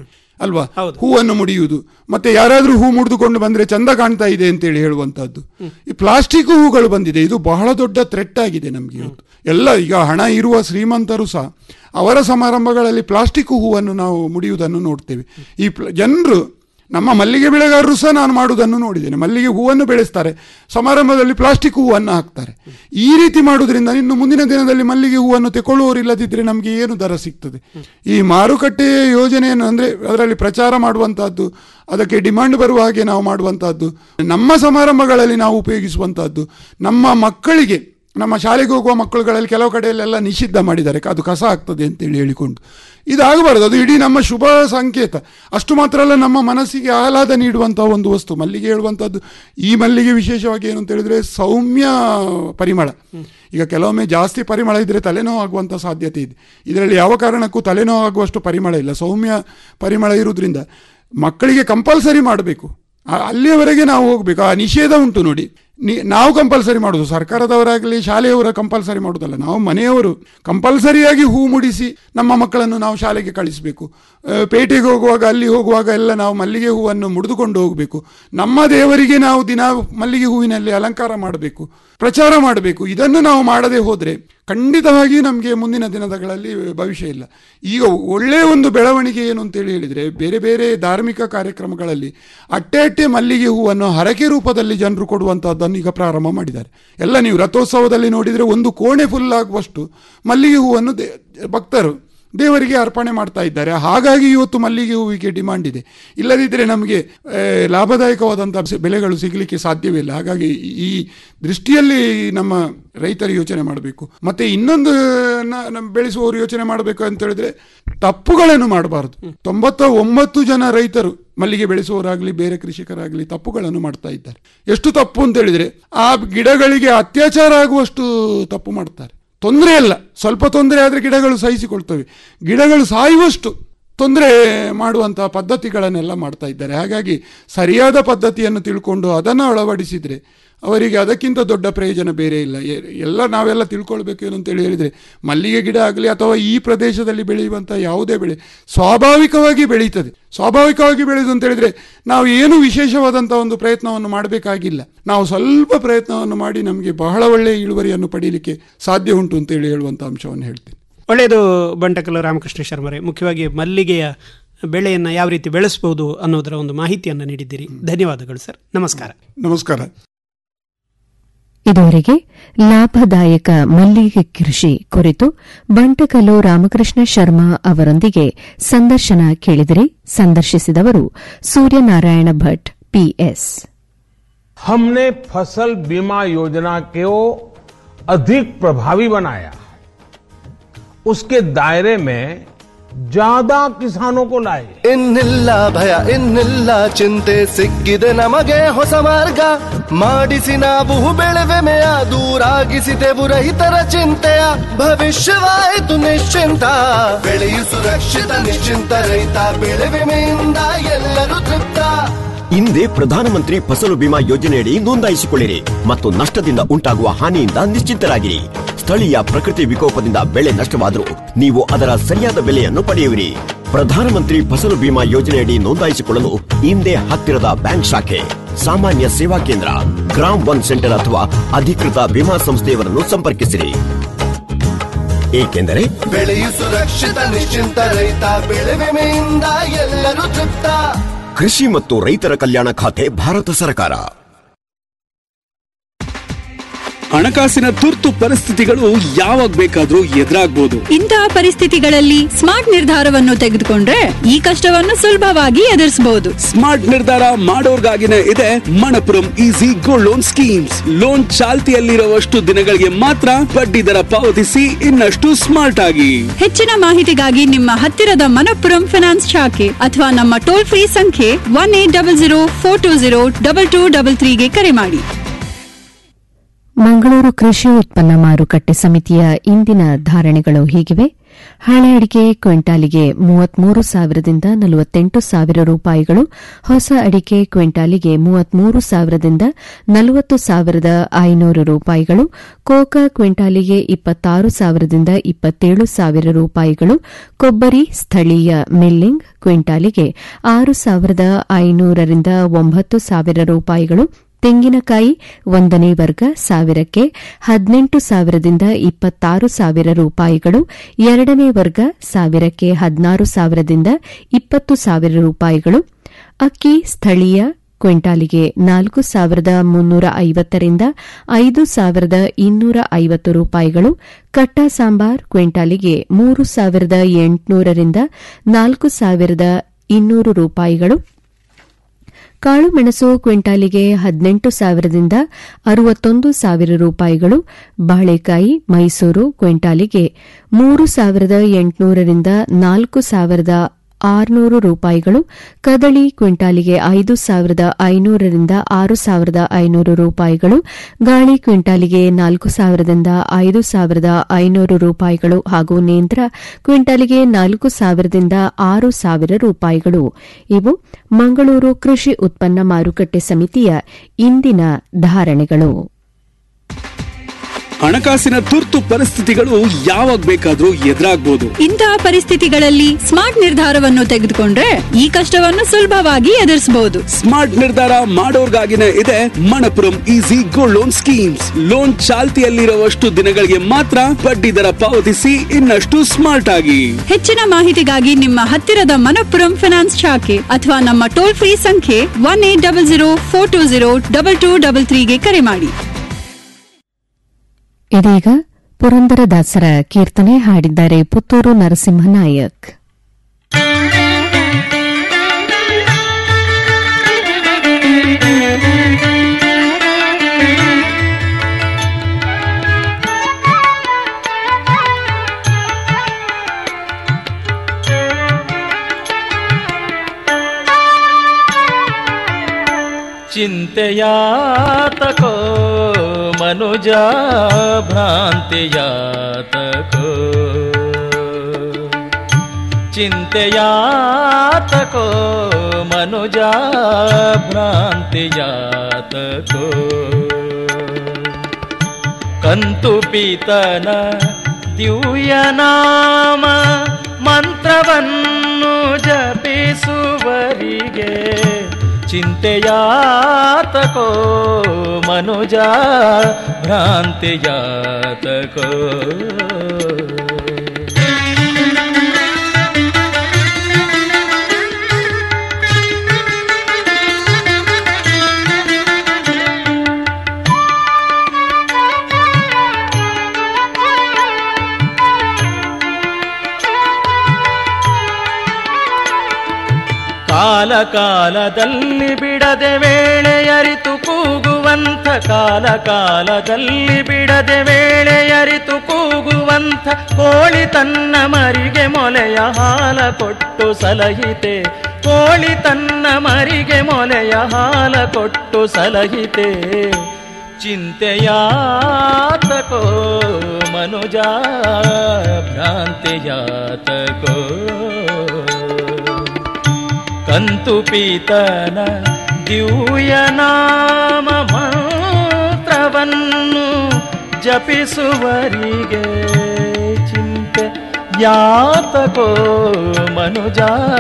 ಅಲ್ವಾ ಹೂವನ್ನು ಮುಡಿಯುವುದು ಮತ್ತೆ ಯಾರಾದ್ರೂ ಹೂ ಮುಡಿದುಕೊಂಡು ಬಂದ್ರೆ ಚಂದ ಕಾಣ್ತಾ ಇದೆ ಅಂತೇಳಿ ಹೇಳುವಂತಹದ್ದು ಈ ಪ್ಲಾಸ್ಟಿಕ್ ಹೂಗಳು ಬಂದಿದೆ ಇದು ಬಹಳ ದೊಡ್ಡ ಥ್ರೆಟ್ ಆಗಿದೆ ನಮ್ಗೆ ಇವತ್ತು ಎಲ್ಲ ಈಗ ಹಣ ಇರುವ ಶ್ರೀಮಂತರು ಸಹ ಅವರ ಸಮಾರಂಭಗಳಲ್ಲಿ ಪ್ಲಾಸ್ಟಿಕ್ ಹೂವನ್ನು ನಾವು ಮುಡಿಯುವುದನ್ನು ನೋಡ್ತೇವೆ ಈ ಜನರು ನಮ್ಮ ಮಲ್ಲಿಗೆ ಬೆಳೆಗಾರರು ಸಹ ನಾನು ಮಾಡುವುದನ್ನು ನೋಡಿದ್ದೇನೆ ಮಲ್ಲಿಗೆ ಹೂವನ್ನು ಬೆಳೆಸ್ತಾರೆ ಸಮಾರಂಭದಲ್ಲಿ ಪ್ಲಾಸ್ಟಿಕ್ ಹೂವನ್ನು ಹಾಕ್ತಾರೆ ಈ ರೀತಿ ಮಾಡುವುದರಿಂದ ಇನ್ನು ಮುಂದಿನ ದಿನದಲ್ಲಿ ಮಲ್ಲಿಗೆ ಹೂವನ್ನು ತೆಕೊಳ್ಳುವವರು ಇಲ್ಲದಿದ್ದರೆ ನಮಗೆ ಏನು ದರ ಸಿಗ್ತದೆ ಈ ಮಾರುಕಟ್ಟೆ ಯೋಜನೆಯನ್ನು ಅಂದರೆ ಅದರಲ್ಲಿ ಪ್ರಚಾರ ಮಾಡುವಂತಹದ್ದು ಅದಕ್ಕೆ ಡಿಮಾಂಡ್ ಬರುವ ಹಾಗೆ ನಾವು ಮಾಡುವಂತಹದ್ದು ನಮ್ಮ ಸಮಾರಂಭಗಳಲ್ಲಿ ನಾವು ಉಪಯೋಗಿಸುವಂತಹದ್ದು ನಮ್ಮ ಮಕ್ಕಳಿಗೆ ನಮ್ಮ ಶಾಲೆಗೆ ಹೋಗುವ ಮಕ್ಕಳುಗಳಲ್ಲಿ ಕೆಲವು ಕಡೆಯಲ್ಲೆಲ್ಲ ನಿಷಿದ್ಧ ಮಾಡಿದ್ದಾರೆ ಅದು ಕಸ ಆಗ್ತದೆ ಅಂತೇಳಿ ಹೇಳಿಕೊಂಡು ಇದಾಗಬಾರದು ಅದು ಇಡೀ ನಮ್ಮ ಶುಭ ಸಂಕೇತ ಅಷ್ಟು ಮಾತ್ರ ಅಲ್ಲ ನಮ್ಮ ಮನಸ್ಸಿಗೆ ಆಹ್ಲಾದ ನೀಡುವಂತಹ ಒಂದು ವಸ್ತು ಮಲ್ಲಿಗೆ ಹೇಳುವಂಥದ್ದು ಈ ಮಲ್ಲಿಗೆ ವಿಶೇಷವಾಗಿ ಏನು ಅಂತ ಹೇಳಿದ್ರೆ ಸೌಮ್ಯ ಪರಿಮಳ ಈಗ ಕೆಲವೊಮ್ಮೆ ಜಾಸ್ತಿ ಪರಿಮಳ ಇದ್ದರೆ ತಲೆನೋವು ಆಗುವಂಥ ಸಾಧ್ಯತೆ ಇದೆ ಇದರಲ್ಲಿ ಯಾವ ಕಾರಣಕ್ಕೂ ತಲೆನೋವು ಆಗುವಷ್ಟು ಪರಿಮಳ ಇಲ್ಲ ಸೌಮ್ಯ ಪರಿಮಳ ಇರುವುದರಿಂದ ಮಕ್ಕಳಿಗೆ ಕಂಪಲ್ಸರಿ ಮಾಡಬೇಕು ಅಲ್ಲಿಯವರೆಗೆ ನಾವು ಹೋಗಬೇಕು ಆ ನಿಷೇಧ ಉಂಟು ನೋಡಿ ನಿ ನಾವು ಕಂಪಲ್ಸರಿ ಮಾಡೋದು ಸರ್ಕಾರದವರಾಗಲಿ ಶಾಲೆಯವರ ಕಂಪಲ್ಸರಿ ಮಾಡೋದಲ್ಲ ನಾವು ಮನೆಯವರು ಕಂಪಲ್ಸರಿಯಾಗಿ ಹೂ ಮುಡಿಸಿ ನಮ್ಮ ಮಕ್ಕಳನ್ನು ನಾವು ಶಾಲೆಗೆ ಕಳಿಸಬೇಕು ಪೇಟೆಗೆ ಹೋಗುವಾಗ ಅಲ್ಲಿ ಹೋಗುವಾಗ ಎಲ್ಲ ನಾವು ಮಲ್ಲಿಗೆ ಹೂವನ್ನು ಮುಡಿದುಕೊಂಡು ಹೋಗಬೇಕು ನಮ್ಮ ದೇವರಿಗೆ ನಾವು ದಿನ ಮಲ್ಲಿಗೆ ಹೂವಿನಲ್ಲಿ ಅಲಂಕಾರ ಮಾಡಬೇಕು ಪ್ರಚಾರ ಮಾಡಬೇಕು ಇದನ್ನು ನಾವು ಮಾಡದೆ ಹೋದರೆ ಖಂಡಿತವಾಗಿಯೂ ನಮಗೆ ಮುಂದಿನ ದಿನಗಳಲ್ಲಿ ಭವಿಷ್ಯ ಇಲ್ಲ ಈಗ ಒಳ್ಳೆಯ ಒಂದು ಬೆಳವಣಿಗೆ ಏನು ಅಂತೇಳಿ ಹೇಳಿದರೆ ಬೇರೆ ಬೇರೆ ಧಾರ್ಮಿಕ ಕಾರ್ಯಕ್ರಮಗಳಲ್ಲಿ ಅಟ್ಟೆ ಅಟ್ಟೆ ಮಲ್ಲಿಗೆ ಹೂವನ್ನು ಹರಕೆ ರೂಪದಲ್ಲಿ ಜನರು ಕೊಡುವಂಥದ್ದನ್ನು ಈಗ ಪ್ರಾರಂಭ ಮಾಡಿದ್ದಾರೆ ಎಲ್ಲ ನೀವು ರಥೋತ್ಸವದಲ್ಲಿ ನೋಡಿದರೆ ಒಂದು ಕೋಣೆ ಫುಲ್ ಆಗುವಷ್ಟು ಮಲ್ಲಿಗೆ ಹೂವನ್ನು ಭಕ್ತರು ದೇವರಿಗೆ ಅರ್ಪಣೆ ಮಾಡ್ತಾ ಇದ್ದಾರೆ ಹಾಗಾಗಿ ಇವತ್ತು ಮಲ್ಲಿಗೆ ಹೂವಿಗೆ ಡಿಮಾಂಡ್ ಇದೆ ಇಲ್ಲದಿದ್ದರೆ ನಮಗೆ ಲಾಭದಾಯಕವಾದಂಥ ಬೆಲೆಗಳು ಸಿಗಲಿಕ್ಕೆ ಸಾಧ್ಯವಿಲ್ಲ ಹಾಗಾಗಿ ಈ ದೃಷ್ಟಿಯಲ್ಲಿ ನಮ್ಮ ರೈತರು ಯೋಚನೆ ಮಾಡಬೇಕು ಮತ್ತೆ ಇನ್ನೊಂದು ನಮ್ಮ ಬೆಳೆಸುವವರು ಯೋಚನೆ ಮಾಡಬೇಕು ಅಂತ ಹೇಳಿದ್ರೆ ತಪ್ಪುಗಳನ್ನು ಮಾಡಬಾರದು ತೊಂಬತ್ತ ಒಂಬತ್ತು ಜನ ರೈತರು ಮಲ್ಲಿಗೆ ಬೆಳೆಸುವವರಾಗಲಿ ಬೇರೆ ಕೃಷಿಕರಾಗಲಿ ತಪ್ಪುಗಳನ್ನು ಮಾಡ್ತಾ ಇದ್ದಾರೆ ಎಷ್ಟು ತಪ್ಪು ಅಂತ ಹೇಳಿದ್ರೆ ಆ ಗಿಡಗಳಿಗೆ ಅತ್ಯಾಚಾರ ಆಗುವಷ್ಟು ತಪ್ಪು ಮಾಡ್ತಾರೆ ತೊಂದರೆ ಅಲ್ಲ ಸ್ವಲ್ಪ ತೊಂದರೆ ಆದರೆ ಗಿಡಗಳು ಸಹಿಸಿಕೊಳ್ತವೆ ಗಿಡಗಳು ಸಾಯುವಷ್ಟು ತೊಂದರೆ ಮಾಡುವಂಥ ಪದ್ಧತಿಗಳನ್ನೆಲ್ಲ ಮಾಡ್ತಾ ಇದ್ದಾರೆ ಹಾಗಾಗಿ ಸರಿಯಾದ ಪದ್ಧತಿಯನ್ನು ತಿಳ್ಕೊಂಡು ಅದನ್ನು ಅಳವಡಿಸಿದರೆ ಅವರಿಗೆ ಅದಕ್ಕಿಂತ ದೊಡ್ಡ ಪ್ರಯೋಜನ ಬೇರೆ ಇಲ್ಲ ಎಲ್ಲ ನಾವೆಲ್ಲ ತಿಳ್ಕೊಳ್ಬೇಕು ಏನು ಅಂತೇಳಿ ಹೇಳಿದರೆ ಮಲ್ಲಿಗೆ ಗಿಡ ಆಗಲಿ ಅಥವಾ ಈ ಪ್ರದೇಶದಲ್ಲಿ ಬೆಳೆಯುವಂಥ ಯಾವುದೇ ಬೆಳೆ ಸ್ವಾಭಾವಿಕವಾಗಿ ಬೆಳೀತದೆ ಸ್ವಾಭಾವಿಕವಾಗಿ ಬೆಳೆದು ಅಂತ ಹೇಳಿದರೆ ನಾವು ಏನು ವಿಶೇಷವಾದಂಥ ಒಂದು ಪ್ರಯತ್ನವನ್ನು ಮಾಡಬೇಕಾಗಿಲ್ಲ ನಾವು ಸ್ವಲ್ಪ ಪ್ರಯತ್ನವನ್ನು ಮಾಡಿ ನಮಗೆ ಬಹಳ ಒಳ್ಳೆಯ ಇಳುವರಿಯನ್ನು ಪಡೀಲಿಕ್ಕೆ ಸಾಧ್ಯ ಉಂಟು ಅಂತೇಳಿ ಹೇಳುವಂಥ ಅಂಶವನ್ನು ಹೇಳ್ತೀನಿ ಒಳ್ಳೆಯದು ಬಂಟಕಲ್ಲು ರಾಮಕೃಷ್ಣ ಶರ್ಮರೆ ಮುಖ್ಯವಾಗಿ ಮಲ್ಲಿಗೆಯ ಬೆಳೆಯನ್ನು ಯಾವ ರೀತಿ ಬೆಳೆಸಬಹುದು ಅನ್ನೋದರ ಒಂದು ಮಾಹಿತಿಯನ್ನು ನೀಡಿದ್ದೀರಿ ಧನ್ಯವಾದಗಳು ಸರ್ ನಮಸ್ಕಾರ ನಮಸ್ಕಾರ ಇದುವರೆಗೆ ಲಾಭದಾಯಕ ಮಲ್ಲಿಗೆ ಕೃಷಿ ಕುರಿತು ಬಂಟಕಲ್ಲು ರಾಮಕೃಷ್ಣ ಶರ್ಮಾ ಅವರೊಂದಿಗೆ ಸಂದರ್ಶನ ಕೇಳಿದಿರಿ ಸಂದರ್ಶಿಸಿದವರು ಸೂರ್ಯನಾರಾಯಣ ಭಟ್ ಪಿಎಸ್ हमने फसल बीमा योजना को अधिक प्रभावी बनाया उसके दायरे में ज्यादा किसानों को लाए ಇನ್ನಿಲ್ಲ ಭಯ ಇನ್ನಿಲ್ಲ ಚಿಂತೆ ಸಿಕ್ಕಿದೆ ನಮಗೆ ಹೊಸ ಮಾರ್ಗ ಮಾಡಿಸಿ ನಾವು ಬೆಳೆವೆಮೆಯ ದೂರಾಗಿಸಿದೆವು ರೈತರ ಚಿಂತೆಯ ಭವಿಷ್ಯವಾಯಿತು ನಿಶ್ಚಿಂತ ಬೆಳೆಯು ಸುರಕ್ಷಿತ ನಿಶ್ಚಿಂತ ರೈತ ಬೆಳೆ ವಿಮೆಯಿಂದ ಎಲ್ಲರೂ ತೃಪ್ತ ಹಿಂದೆ ಪ್ರಧಾನಮಂತ್ರಿ ಫಸಲು ಬಿಮಾ ಯೋಜನೆಯಡಿ ನೋಂದಾಯಿಸಿಕೊಳ್ಳಿರಿ ಮತ್ತು ನಷ್ಟದಿಂದ ಉಂಟಾಗುವ ಹಾನಿಯಿಂದ ನಿಶ್ಚಿಂತರಾಗಿರಿ ಸ್ಥಳೀಯ ಪ್ರಕೃತಿ ವಿಕೋಪದಿಂದ ಬೆಳೆ ನಷ್ಟವಾದರೂ ನೀವು ಅದರ ಸರಿಯಾದ ಬೆಲೆಯನ್ನು ಪಡೆಯುವಿರಿ ಪ್ರಧಾನಮಂತ್ರಿ ಫಸಲು ಬಿಮಾ ಯೋಜನೆಯಡಿ ನೋಂದಾಯಿಸಿಕೊಳ್ಳಲು ಹಿಂದೆ ಹತ್ತಿರದ ಬ್ಯಾಂಕ್ ಶಾಖೆ ಸಾಮಾನ್ಯ ಸೇವಾ ಕೇಂದ್ರ ಗ್ರಾಮ್ ಒನ್ ಸೆಂಟರ್ ಅಥವಾ ಅಧಿಕೃತ ವಿಮಾ ಸಂಸ್ಥೆಯವರನ್ನು ಸಂಪರ್ಕಿಸಿರಿ ಏಕೆಂದರೆ ಬೆಳೆಯು ಸುರಕ್ಷಿತ ನಿಶ್ಚಿಂತ ರೈತ ಬೆಳೆ ವಿಮೆಯಿಂದ ಎಲ್ಲರೂ ತೃಪ್ತ ಕೃಷಿ ಮತ್ತು ರೈತರ ಕಲ್ಯಾಣ ಖಾತೆ ಭಾರತ ಸರ್ಕಾರ ಹಣಕಾಸಿನ ತುರ್ತು ಪರಿಸ್ಥಿತಿಗಳು ಯಾವಾಗ ಬೇಕಾದ್ರೂ ಎದುರಾಗ್ಬೋದು ಇಂತಹ ಪರಿಸ್ಥಿತಿಗಳಲ್ಲಿ ಸ್ಮಾರ್ಟ್ ನಿರ್ಧಾರವನ್ನು ತೆಗೆದುಕೊಂಡ್ರೆ ಈ ಕಷ್ಟವನ್ನು ಸುಲಭವಾಗಿ ಎದುರಿಸಬಹುದು ಸ್ಮಾರ್ಟ್ ನಿರ್ಧಾರ ಮಾಡೋರ್ಗಾಗಿನೇ ಇದೆ Manappuram easy gold loan schemes loan ಚಾಲ್ತಿಯಲ್ಲಿರುವಷ್ಟು ದಿನಗಳಿಗೆ ಮಾತ್ರ ಬಡ್ಡಿ ದರ ಪಾವತಿಸಿ ಇನ್ನಷ್ಟು ಸ್ಮಾರ್ಟ್ ಆಗಿ ಹೆಚ್ಚಿನ ಮಾಹಿತಿಗಾಗಿ ನಿಮ್ಮ ಹತ್ತಿರದ ಮನಪ್ಪುರಂ ಫಿನಾನ್ಸ್ ಶಾಖೆ ಅಥವಾ ನಮ್ಮ ಟೋಲ್ ಫ್ರೀ ಸಂಖ್ಯೆ one eight double zero four two zero double two double ತ್ರೀಗೆ ಕರೆ ಮಾಡಿ ಮಂಗಳೂರು ಕೃಷಿ ಉತ್ಪನ್ನ ಮಾರುಕಟ್ಟೆ ಸಮಿತಿಯ ಇಂದಿನ ಧಾರಣೆಗಳು ಹೀಗಿವೆ ಹಳೆ ಅಡಿಕೆ ಕ್ವಿಂಟಾಲಿಗೆ ಮೂವತ್ಮೂರು ಸಾವಿರದಿಂದ ನಲವತ್ತೆಂಟು ಸಾವಿರ ರೂಪಾಯಿಗಳು ಹೊಸ ಅಡಿಕೆ ಕ್ವಿಂಟಾಲಿಗೆ ಮೂವತ್ಮೂರು ಸಾವಿರದಿಂದ ನಲವತ್ತು ಸಾವಿರದ ಐನೂರು ರೂಪಾಯಿಗಳು ಕೋಕಾ ಕ್ವಿಂಟಾಲಿಗೆ ಇಪ್ಪತ್ತಾರು ಸಾವಿರದಿಂದ ಇಪ್ಪತ್ತೇಳು ಸಾವಿರ ರೂಪಾಯಿಗಳು ಕೊಬ್ಬರಿ ಸ್ಥಳೀಯ ಮಿಲ್ಲಿಂಗ್ ಕ್ವಿಂಟಾಲಿಗೆ ಆರು ಸಾವಿರದ ಐನೂರರಿಂದ ಒಂಬತ್ತು ಸಾವಿರ ರೂಪಾಯಿಗಳು ತೆಂಗಿನಕಾಯಿ ಒಂದನೇ ವರ್ಗ ಸಾವಿರಕ್ಕೆ ಹದಿನೆಂಟು ಸಾವಿರದಿಂದ ಇಪ್ಪತ್ತಾರು ಸಾವಿರ ರೂಪಾಯಿಗಳು ಎರಡನೇ ವರ್ಗ ಸಾವಿರಕ್ಕೆ ಹದಿನಾರು ಸಾವಿರದಿಂದ ಇಪ್ಪತ್ತು ಸಾವಿರ ರೂಪಾಯಿಗಳು ಅಕ್ಕಿ ಸ್ಥಳೀಯ ಕ್ವಿಂಟಾಲಿಗೆ ನಾಲ್ಕು ಸಾವಿರದ ಮುನ್ನೂರ ಐವತ್ತರಿಂದ ಐದು ಸಾವಿರದ ಇನ್ನೂರ ಐವತ್ತು ರೂಪಾಯಿಗಳು ಕಟ್ಟ ಸಾಂಬಾರ್ ಕ್ವಿಂಟಾಲಿಗೆ ಮೂರು ಸಾವಿರದ ಎಂಟುನೂರರಿಂದ ನಾಲ್ಕು ಸಾವಿರದ ಇನ್ನೂರು ರೂಪಾಯಿಗಳು ಕಾಳುಮೆಣಸು ಕ್ವಿಂಟಾಲಿಗೆ ಹದಿನೆಂಟು ಸಾವಿರದಿಂದ ಅರವತ್ತೊಂದು ಸಾವಿರ ರೂಪಾಯಿಗಳು ಬಾಳೆಕಾಯಿ ಮೈಸೂರು ಕ್ವಿಂಟಾಲಿಗೆ ಮೂರು ಸಾವಿರದ ಎಂಟುನೂರರಿಂದ ನಾಲ್ಕು ಸಾವಿರದ ಆರುನೂರು ರೂಪಾಯಿಗಳು ಕದಳಿ ಕ್ವಿಂಟಾಲಿಗೆ ಐದು ಸಾವಿರದ ಐನೂರರಿಂದ ಆರು ಸಾವಿರದ ಐನೂರು ರೂಪಾಯಿಗಳು ಗಾಳಿ ಕ್ವಿಂಟಾಲಿಗೆ ನಾಲ್ಕು ಸಾವಿರದಿಂದ ಐದು ಸಾವಿರದ ಐನೂರು ರೂಪಾಯಿಗಳು ಹಾಗೂ ನೇಂದ್ರ ಕ್ವಿಂಟಾಲಿಗೆ ನಾಲ್ಕು ಸಾವಿರದಿಂದ ಆರು ಸಾವಿರ ರೂಪಾಯಿಗಳು ಇವು ಮಂಗಳೂರು ಕೃಷಿ ಉತ್ಪನ್ನ ಮಾರುಕಟ್ಟೆ ಸಮಿತಿಯ ಇಂದಿನ ಧಾರಣೆಗಳು ಹಣಕಾಸಿನ ತುರ್ತು ಪರಿಸ್ಥಿತಿಗಳು ಯಾವಾಗ ಬೇಕಾದ್ರೂ ಎದುರಾಗ್ಬೋದು ಇಂತಹ ಪರಿಸ್ಥಿತಿಗಳಲ್ಲಿ ಸ್ಮಾರ್ಟ್ ನಿರ್ಧಾರವನ್ನು ತೆಗೆದುಕೊಂಡ್ರೆ ಈ ಕಷ್ಟವನ್ನು ಸುಲಭವಾಗಿ ಎದುರಿಸಬಹುದು ಸ್ಮಾರ್ಟ್ ನಿರ್ಧಾರ ಮಾಡೋರ್ಗಾಗಿನೇ ಇದೆ Manappuram easy gold loan schemes loan ಚಾಲ್ತಿಯಲ್ಲಿರುವಷ್ಟು ದಿನಗಳಿಗೆ ಮಾತ್ರ ಬಡ್ಡಿ ದರ ಪಾವತಿಸಿ ಇನ್ನಷ್ಟು ಸ್ಮಾರ್ಟ್ ಆಗಿ ಹೆಚ್ಚಿನ ಮಾಹಿತಿಗಾಗಿ ನಿಮ್ಮ ಹತ್ತಿರದ ಮನಪ್ಪುರಂ ಫೈನಾನ್ಸ್ ಶಾಖೆ ಅಥವಾ ನಮ್ಮ ಟೋಲ್ ಫ್ರೀ ಸಂಖ್ಯೆ one eight double zero four two zero double two double ತ್ರೀಗೆ ಕರೆ ಮಾಡಿ ಇದೀಗ ಪುರಂದರದಾಸರ ಕೀರ್ತನೆ ಹಾಡಿದ್ದಾರೆ ಪುತ್ತೂರು ನರಸಿಂಹನಾಯಕ್ ಚಿಂತೆಯಾತಕೋ ಮನುಜ ಭ್ರಾಂತಿಯಾತಕೋ ಚಿಂತೆಯಾತಕೋ ಮನುಜ ಭ್ರಾಂತಿಯಾತಕೋ ಕಂತು ಪೀತನ ದಿವ್ಯನಾಮ ಮಂತ್ರವನ್ನು ಜಪಿಸುವರಿಗೆ ಚಿಂತೆಯಾತಕೋ ಮನುಜ ಭ್ರಾಂತಿಯಾತಕೋ ಕಾಲ ಕಾಲದಲ್ಲಿ ಬಿಡದೆ ವೇಳೆಯರಿತು ಕೂಗುವಂಥ ಕಾಲ ಕಾಲದಲ್ಲಿ ಬಿಡದೆ ವೇಳೆಯರಿತು ಕೂಗುವಂಥ ಕೋಳಿ ತನ್ನ ಮರಿಗೆ ಮೊಲೆಯ ಹಾಲ ಕೊಟ್ಟು ಸಲಹಿತೆ ಕೋಳಿ ತನ್ನ ಮರಿಗೆ ಮೊಲೆಯ ಹಾಲ ಕೊಟ್ಟು ಸಲಹಿತೆ ಚಿಂತೆಯಾತಕೋ ಮನುಜ ಭ್ರಾಂತಿಯಾತಕೋ ಕಂತು ಪೀತನ ದಿವ್ಯನಾಮ ಮಂತ್ರವನ್ನು ಜಪಿಸುವರಿಗೆ ಚಿಂತೆ ಯಾತಕೋ ಮನುಜ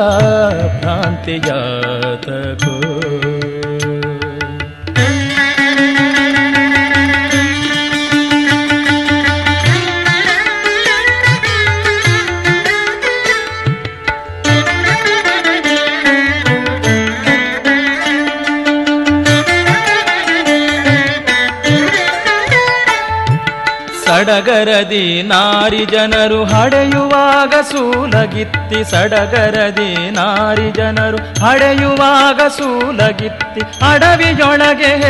ಭ್ರಾಂತಿಯಾತಕೋ ಸಡಗರದಿ ನಾರಿ ಜನರು ಹಡೆಯುವಾಗ ಸೂಲಗಿತ್ತಿ ಸಡಗರದಿ ನಾರಿ ಜನರು ಹಡೆಯುವಾಗ ಸೂಲಗಿತ್ತಿ ಅಡವಿಯೊಳಗೆ